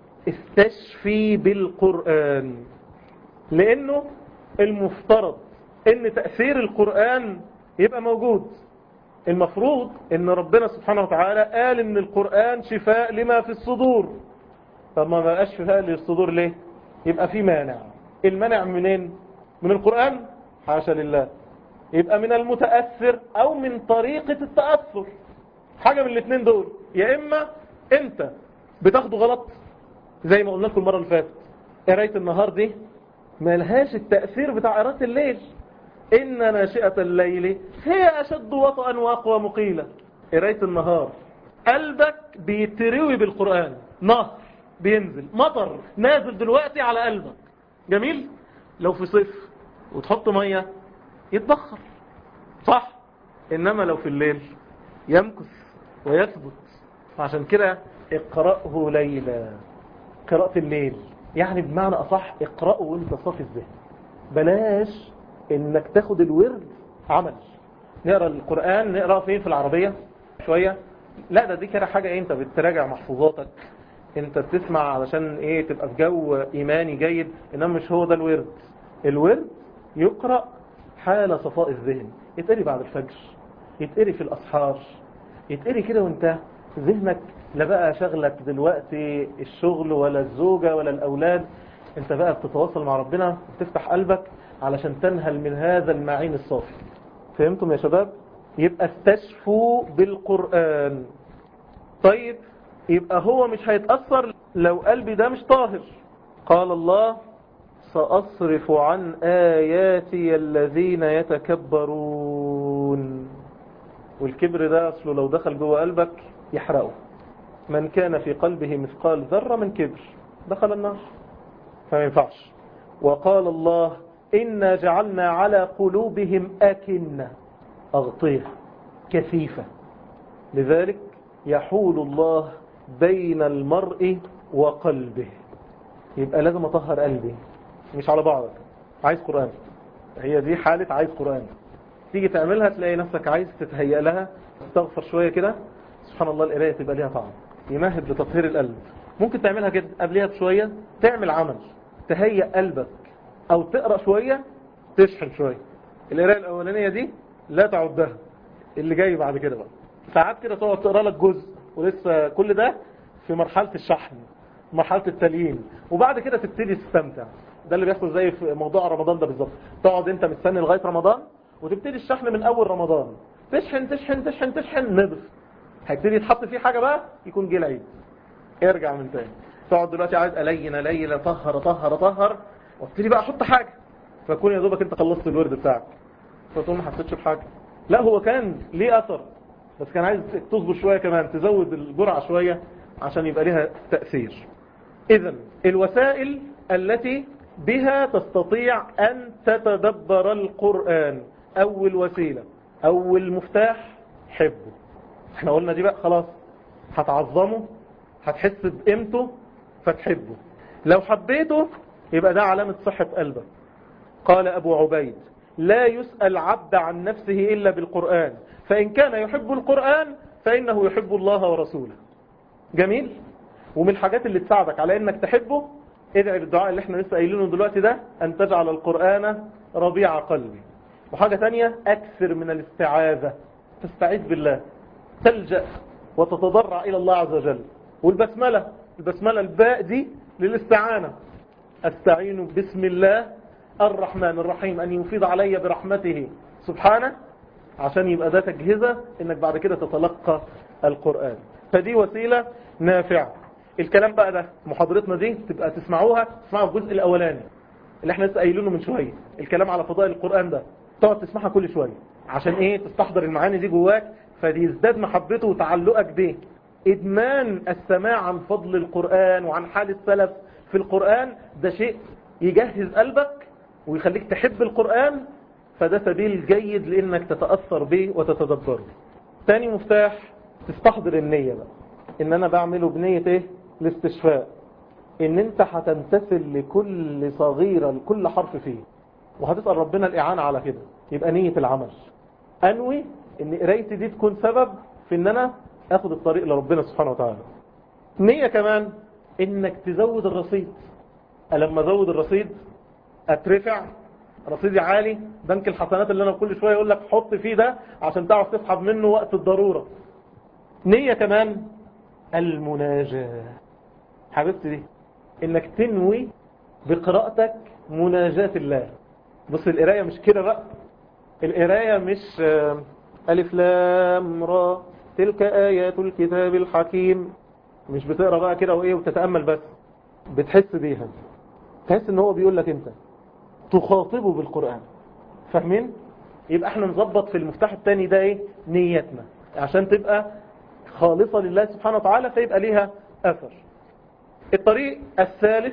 استشفي بالقرآن لأنه المفترض ان تأثير القرآن يبقى موجود المفروض ان ربنا سبحانه وتعالى قال ان القرآن شفاء لما في الصدور طب ما بقاش شفاء للصدور ليه يبقى في مانع المانع منين من القرآن حاشا لله يبقى من المتأثر او من طريقة التأثر حاجة من الاثنين دول يا اما انت بتاخده غلط زي ما قلنا لكم المرة اللي فاتت قراية النهار دي ملهاش التأثير بتاع قراءة الليل إن ناشئة الليل هي أشد وطئا وأقوى مقيلة قراية النهار قلبك بيتروي بالقرآن نهر بينزل مطر نازل دلوقتي على قلبك جميل لو في صيف وتحط مية يتبخر صح إنما لو في الليل يمكث ويثبت عشان كده اقرأه ليلا قراءة الليل يعني بمعنى أصح اقرأه وانت صافي الذهن بلاش انك تاخد الورد عمل نقرا القرآن نقرا فين في العربية شوية لا ده دي كده حاجة ايه انت بتراجع محفوظاتك انت بتسمع علشان ايه تبقى في جو ايماني جيد انما مش هو ده الورد الورد يقرأ حال صفاء الذهن يتقري بعد الفجر يتقري في الاسحار يتقري كده وانت ذهنك لا بقى شغلك دلوقتي الشغل ولا الزوجة ولا الاولاد انت بقى بتتواصل مع ربنا وتفتح قلبك علشان تنهل من هذا المعين الصافي فهمتم يا شباب يبقى استشفوا بالقرآن طيب يبقى هو مش هيتأثر لو قلبي ده مش طاهر قال الله سأصرف عن آياتي الذين يتكبرون والكبر ده أصله لو دخل جوه قلبك يحرقه من كان في قلبه مثقال ذرة من كبر دخل النار فما ينفعش وقال الله إنا جعلنا على قلوبهم أكنة أغطية كثيفة لذلك يحول الله بين المرء وقلبه يبقى لازم أطهر قلبي مش على بعضك عايز قرآن هي دي حالة عايز قرآن تيجي تعملها تلاقي نفسك عايز تتهيأ لها تستغفر شوية كده سبحان الله القراية تبقى ليها طعم يمهد لتطهير القلب ممكن تعملها كده قبلها بشوية تعمل عمل تهيأ قلبك او تقرأ شوية تشحن شوية القراية الاولانية دي لا تعدها اللي جاي بعد كده بقى ساعات كده تقعد تقرا لك جزء ولسه كل ده في مرحلة الشحن مرحلة التليين وبعد كده تبتدي تستمتع ده اللي بيحصل زي في موضوع رمضان ده بالظبط تقعد انت مستني لغاية رمضان وتبتدي الشحن من اول رمضان تشحن تشحن تشحن تشحن نضف هيبتدي يتحط فيه حاجة بقى يكون جه العيد ارجع من تاني تقعد دلوقتي عايز الين الين اطهر اطهر اطهر وابتدي بقى احط حاجة فكون يا دوبك انت خلصت الورد بتاعك فتقول ما حسيتش بحاجة لا هو كان ليه اثر بس كان عايز تصبر شوية كمان تزود الجرعة شوية عشان يبقى لها تأثير اذا الوسائل التي بها تستطيع ان تتدبر القرآن اول وسيلة اول مفتاح حبه احنا قلنا دي بقى خلاص هتعظمه هتحس بقيمته فتحبه لو حبيته يبقى ده علامة صحة قلبك قال أبو عبيد لا يسأل عبد عن نفسه إلا بالقرآن فإن كان يحب القرآن فإنه يحب الله ورسوله جميل ومن الحاجات اللي تساعدك على إنك تحبه ادعي بالدعاء اللي احنا لسه قايلينه دلوقتي ده أن تجعل القرآن ربيع قلبي وحاجة تانية أكثر من الاستعاذة تستعيذ بالله تلجأ وتتضرع إلى الله عز وجل والبسملة البسملة الباء دي للاستعانة استعين بسم الله الرحمن الرحيم أن يفيض علي برحمته سبحانه عشان يبقى ده تجهزة انك بعد كده تتلقى القرآن فدي وسيلة نافعة الكلام بقى ده محاضرتنا دي تبقى تسمعوها تسمعوا الجزء الأولاني اللي احنا لسه قايلينه من شوية الكلام على فضائل القرآن ده تقعد تسمعها كل شوية عشان ايه تستحضر المعاني دي جواك فيزداد محبته وتعلقك بيه ادمان السماع عن فضل القرآن وعن حال السلف في القرآن ده شيء يجهز قلبك ويخليك تحب القرآن فده سبيل جيد لانك تتأثر به وتتدبره تاني مفتاح تستحضر النية بقى ان انا بعمله بنية ايه الاستشفاء ان انت هتمتثل لكل صغيرة لكل حرف فيه وهتسأل ربنا الاعانة على كده يبقى نية العمل انوي ان قرايتي دي تكون سبب في ان انا اخد الطريق لربنا سبحانه وتعالى نية كمان انك تزود الرصيد لما ازود الرصيد اترفع رصيدي عالي بنك الحسنات اللي انا كل شوية يقول لك حط فيه ده عشان تعرف تسحب منه وقت الضرورة نية كمان المناجاة حبيبتي دي انك تنوي بقراءتك مناجاة الله بص القراية مش كده بقى القراية مش ألف لام را تلك آيات الكتاب الحكيم مش بتقرا بقى كده وايه وتتأمل بس بتحس بيها تحس ان هو بيقول لك انت تخاطبه بالقرآن فاهمين يبقى احنا نظبط في المفتاح الثاني ده ايه نيتنا عشان تبقى خالصة لله سبحانه وتعالى فيبقى ليها اثر الطريق الثالث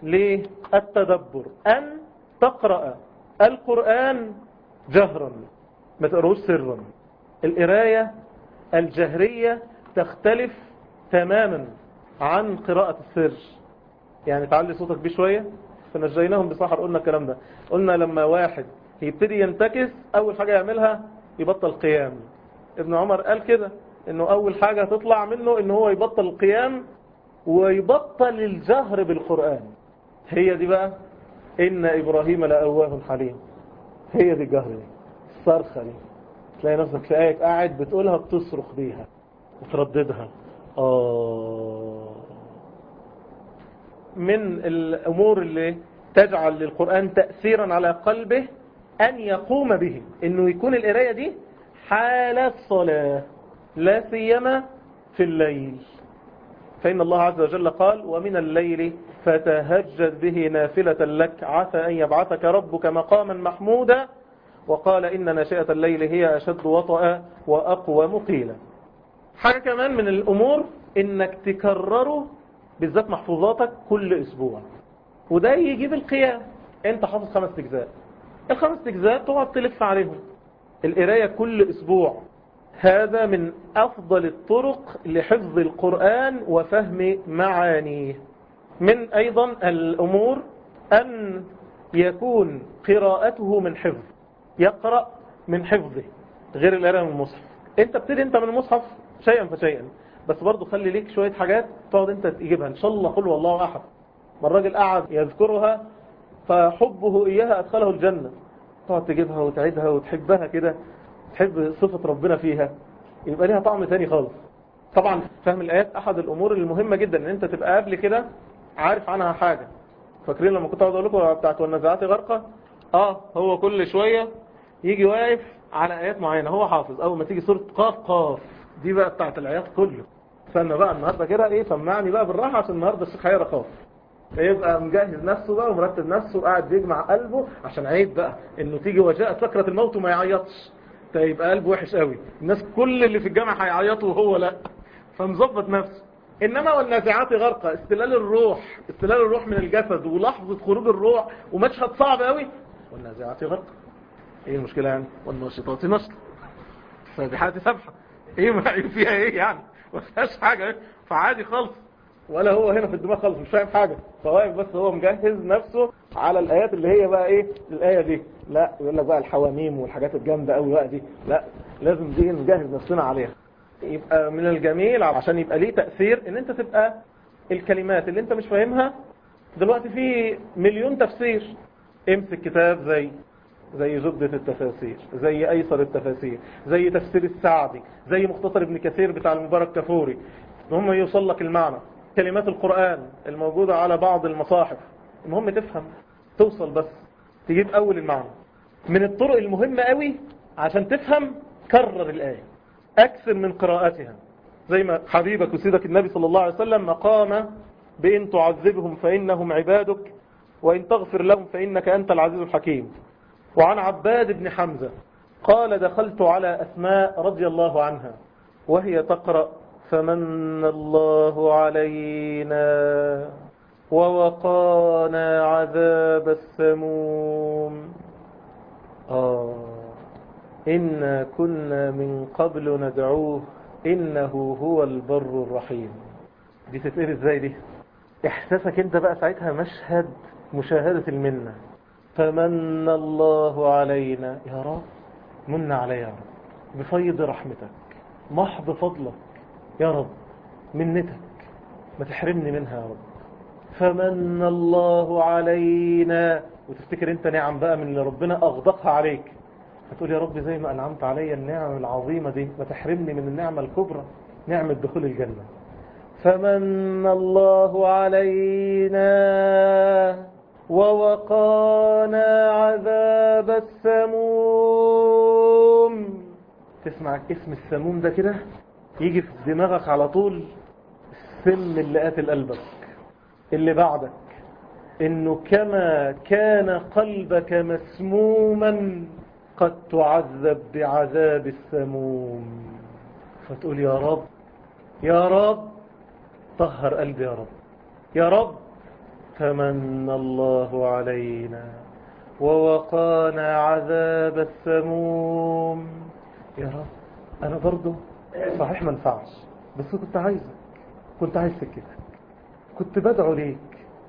للتدبر ان تقرأ القرآن جهرا ما تقروش سرا القراية الجهرية تختلف تماما عن قراءة السر يعني تعلي صوتك بيه شوية فنجيناهم بسحر قلنا الكلام ده قلنا لما واحد يبتدي ينتكس اول حاجة يعملها يبطل قيام ابن عمر قال كده انه اول حاجة تطلع منه ان هو يبطل القيام ويبطل الجهر بالقرآن هي دي بقى ان ابراهيم لأواه حليم هي دي الجهر دي الصرخة دي تلاقي نفسك في آية قاعد بتقولها بتصرخ بيها وترددها آه من الأمور اللي تجعل للقرآن تأثيرا على قلبه أن يقوم به إنه يكون القراية دي حالة صلاة لا سيما في الليل فإن الله عز وجل قال ومن الليل فتهجد به نافلة لك عسى أن يبعثك ربك مقاما محمودا وقال إن ناشئة الليل هي أشد وطأ وأقوى مقيلا حاجة كمان من الأمور إنك تكرره بالذات محفوظاتك كل أسبوع وده يجيب القيام أنت حافظ خمس أجزاء الخمس اجزاء تقعد تلف عليهم القراية كل اسبوع هذا من افضل الطرق لحفظ القرآن وفهم معانيه من ايضا الامور ان يكون قراءته من حفظ يقرأ من حفظه غير القراءة من المصحف انت ابتدي انت من المصحف شيئا فشيئا بس برضو خلي ليك شوية حاجات تقعد انت تجيبها ان شاء الله قل والله احد ما الراجل قعد يذكرها فحبه اياها ادخله الجنة تقعد تجيبها وتعيدها وتحبها كده تحب صفة ربنا فيها يبقى ليها طعم تاني خالص طبعا فهم الآيات أحد الأمور المهمة جدا ان انت تبقى قبل كده عارف عنها حاجة فاكرين لما كنت اقعد اقول لكم بتاعت والنزعات غرقة اه هو كل شوية يجي واقف على آيات معينة هو حافظ أول ما تيجي سورة قاف قاف دي بقى بتاعت العياط كله استنى بقى النهاردة كده ايه سمعني بقى بالراحة عشان النهاردة الشيخ هيقرا قاف يبقى مجهز نفسه بقى ومرتب نفسه وقاعد بيجمع قلبه عشان عيب بقى انه تيجي وجاء سكرة الموت وما يعيطش ده يبقى قلبه وحش قوي الناس كل اللي في الجامعة هيعيطوا وهو لا فمظبط نفسه انما والنازعات غرقة استلال الروح استلال الروح من الجسد ولحظة خروج الروح ومشهد صعب قوي والنازعات غرقة ايه المشكلة يعني والناشطات نشط فالسابحات سبحة ايه ما فيها ايه يعني ما فيهاش حاجة فعادي خالص ولا هو هنا في الدماغ خالص مش فاهم حاجة فواقف بس هو مجهز نفسه على الآيات اللي هي بقى ايه الآية دي لا يقول لك بقى الحواميم والحاجات الجامدة قوي بقى دي لا لازم دي نجهز نفسنا عليها يبقى من الجميل عشان يبقى ليه تأثير ان انت تبقى الكلمات اللي انت مش فاهمها دلوقتي في مليون تفسير امسك كتاب زي زي زبدة التفاسير زي ايسر التفاسير زي تفسير السعدي زي مختصر ابن كثير بتاع المبارك كفوري هم يوصل لك المعنى كلمات القرآن الموجودة على بعض المصاحف المهم تفهم توصل بس تجيب اول المعنى من الطرق المهمة قوي عشان تفهم كرر الآية أكثر من قراءتها زي ما حبيبك وسيدك النبي صلى الله عليه وسلم مقام بإن تعذبهم فإنهم عبادك وإن تغفر لهم فإنك أنت العزيز الحكيم وعن عباد بن حمزة قال دخلت على أسماء رضي الله عنها وهي تقرأ فمن الله علينا ووقانا عذاب السموم آه إنا كنا من قبل ندعوه إنه هو البر الرحيم دي تتقري ازاي دي احساسك انت بقى ساعتها مشهد مشاهدة المنة فمن الله علينا يا رب من علي يا رب بفيض رحمتك محض فضلك يا رب منتك ما تحرمني منها يا رب فمن الله علينا وتفتكر انت نعم بقى من اللي ربنا اغدقها عليك هتقول يا رب زي ما أنعمت علي النعم العظيمة دي ما تحرمني من النعمة الكبرى نعمة دخول الجنة فمن الله علينا ووقانا عذاب السموم تسمع اسم السموم ده كده يجي في دماغك على طول السم اللي قاتل قلبك اللي بعدك انه كما كان قلبك مسموما قد تعذب بعذاب السموم فتقول يا رب يا رب طهر قلبي يا رب يا رب فمن الله علينا ووقانا عذاب السموم يا رب انا برضو صحيح ما نفعش بس كنت عايزك كنت عايز سكتك كنت بدعو ليك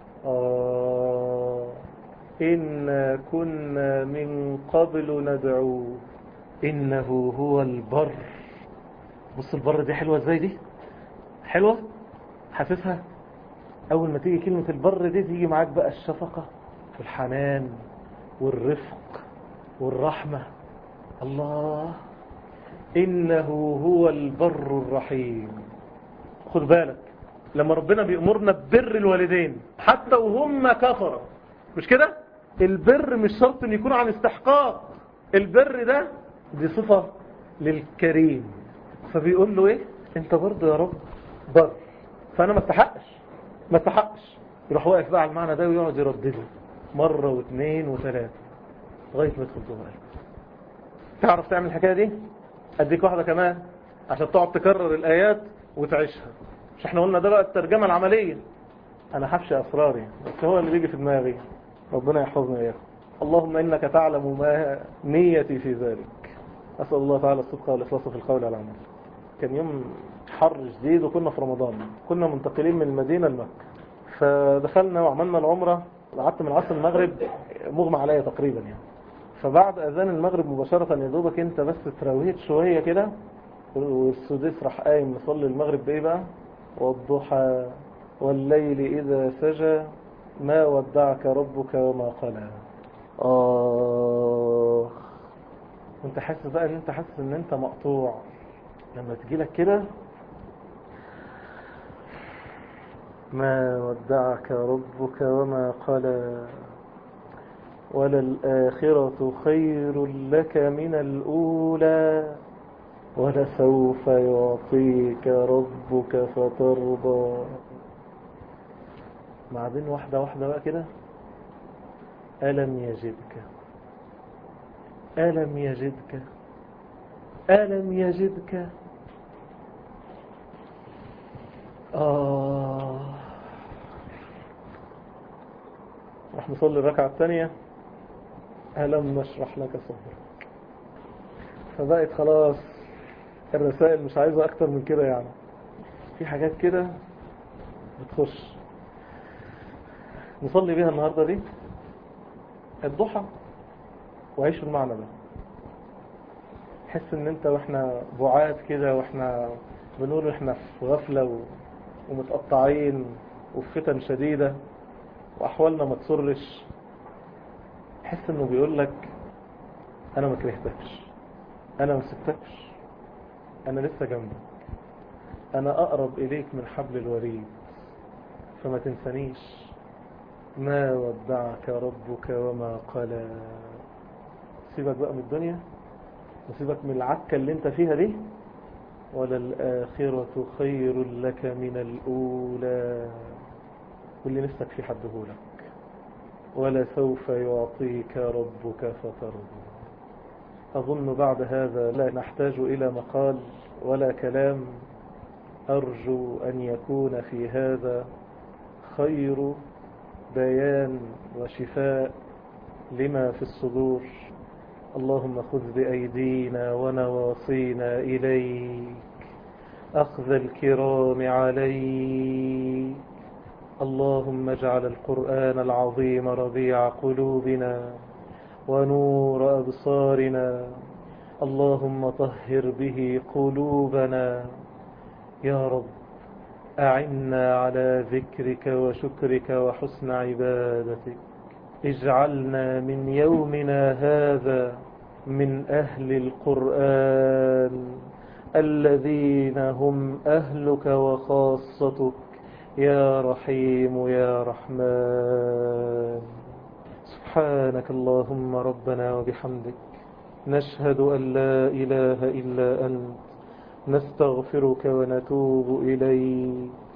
آه إنا كنا من قبل ندعوه إنه هو البر بص البر دي حلوة ازاي دي حلوة حاسسها أول ما تيجي كلمة البر دي تيجي معاك بقى الشفقة والحنان والرفق والرحمة الله إنه هو البر الرحيم خد بالك لما ربنا بيأمرنا ببر الوالدين حتى وهم كفروا مش كده البر مش شرط ان يكون عن استحقاق البر ده دي صفة للكريم فبيقول له ايه انت برضه يا رب بر فانا ما استحقش ما استحقش يروح واقف بقى على المعنى ده ويقعد يردده مرة واثنين وثلاثة لغاية ما يدخل جوه قلبك تعرف تعمل الحكاية دي اديك واحدة كمان عشان تقعد تكرر الايات وتعيشها مش احنا قلنا ده بقى الترجمة العملية انا حفش اسراري بس هو اللي بيجي في دماغي ربنا يحفظنا اياكم اللهم إنك تعلم ما نيتي في ذلك أسأل الله تعالى الصدق والإخلاص في القول والعمل كان يوم حر شديد وكنا في رمضان كنا منتقلين من المدينة لمكة فدخلنا وعملنا العمرة قعدت من عصر المغرب مغمى عليا تقريبا يعني فبعد أذان المغرب مباشرة يا دوبك أنت بس تراويت شوية كده والسديس راح قايم نصلي المغرب بإيه بقى والضحى والليل إذا سجى ما ودعك ربك وما قلى آه وانت حاسس بقى ان انت حاسس ان انت مقطوع لما تجيلك كده ما ودعك ربك وما قلى وللآخرة خير لك من الأولى ولسوف يعطيك ربك فترضى بعدين واحدة واحدة بقى كده ألم يجدك ألم يجدك ألم يجدك آه راح نصلي الركعة الثانية ألم نشرح لك صدرك فبقت خلاص الرسائل مش عايزة أكتر من كده يعني في حاجات كده بتخش نصلي بيها النهاردة دي الضحى وعيش المعنى ده حس ان انت واحنا بعاد كده واحنا بنقول احنا في غفلة و... ومتقطعين وفي فتن شديدة واحوالنا ما تسرش حس انه بيقول لك انا ما كرهتكش انا ما سبتكش انا لسه جنبك انا اقرب اليك من حبل الوريد فما تنسانيش ما ودعك ربك وما قلى سيبك بقى من الدنيا وسيبك من العكة اللي انت فيها دي وللآخرة خير لك من الأولى واللي نفسك في حدهولك ولسوف يعطيك ربك فترضى أظن بعد هذا لا نحتاج إلى مقال ولا كلام أرجو أن يكون في هذا خير بيان وشفاء لما في الصدور اللهم خذ بأيدينا ونواصينا إليك أخذ الكرام عليك اللهم اجعل القرآن العظيم ربيع قلوبنا ونور أبصارنا اللهم طهر به قلوبنا يا رب أعنا على ذكرك وشكرك وحسن عبادتك اجعلنا من يومنا هذا من أهل القرآن الذين هم أهلك وخاصتك يا رحيم يا رحمن سبحانك اللهم ربنا وبحمدك نشهد أن لا إله إلا أنت نستغفرك ونتوب إليك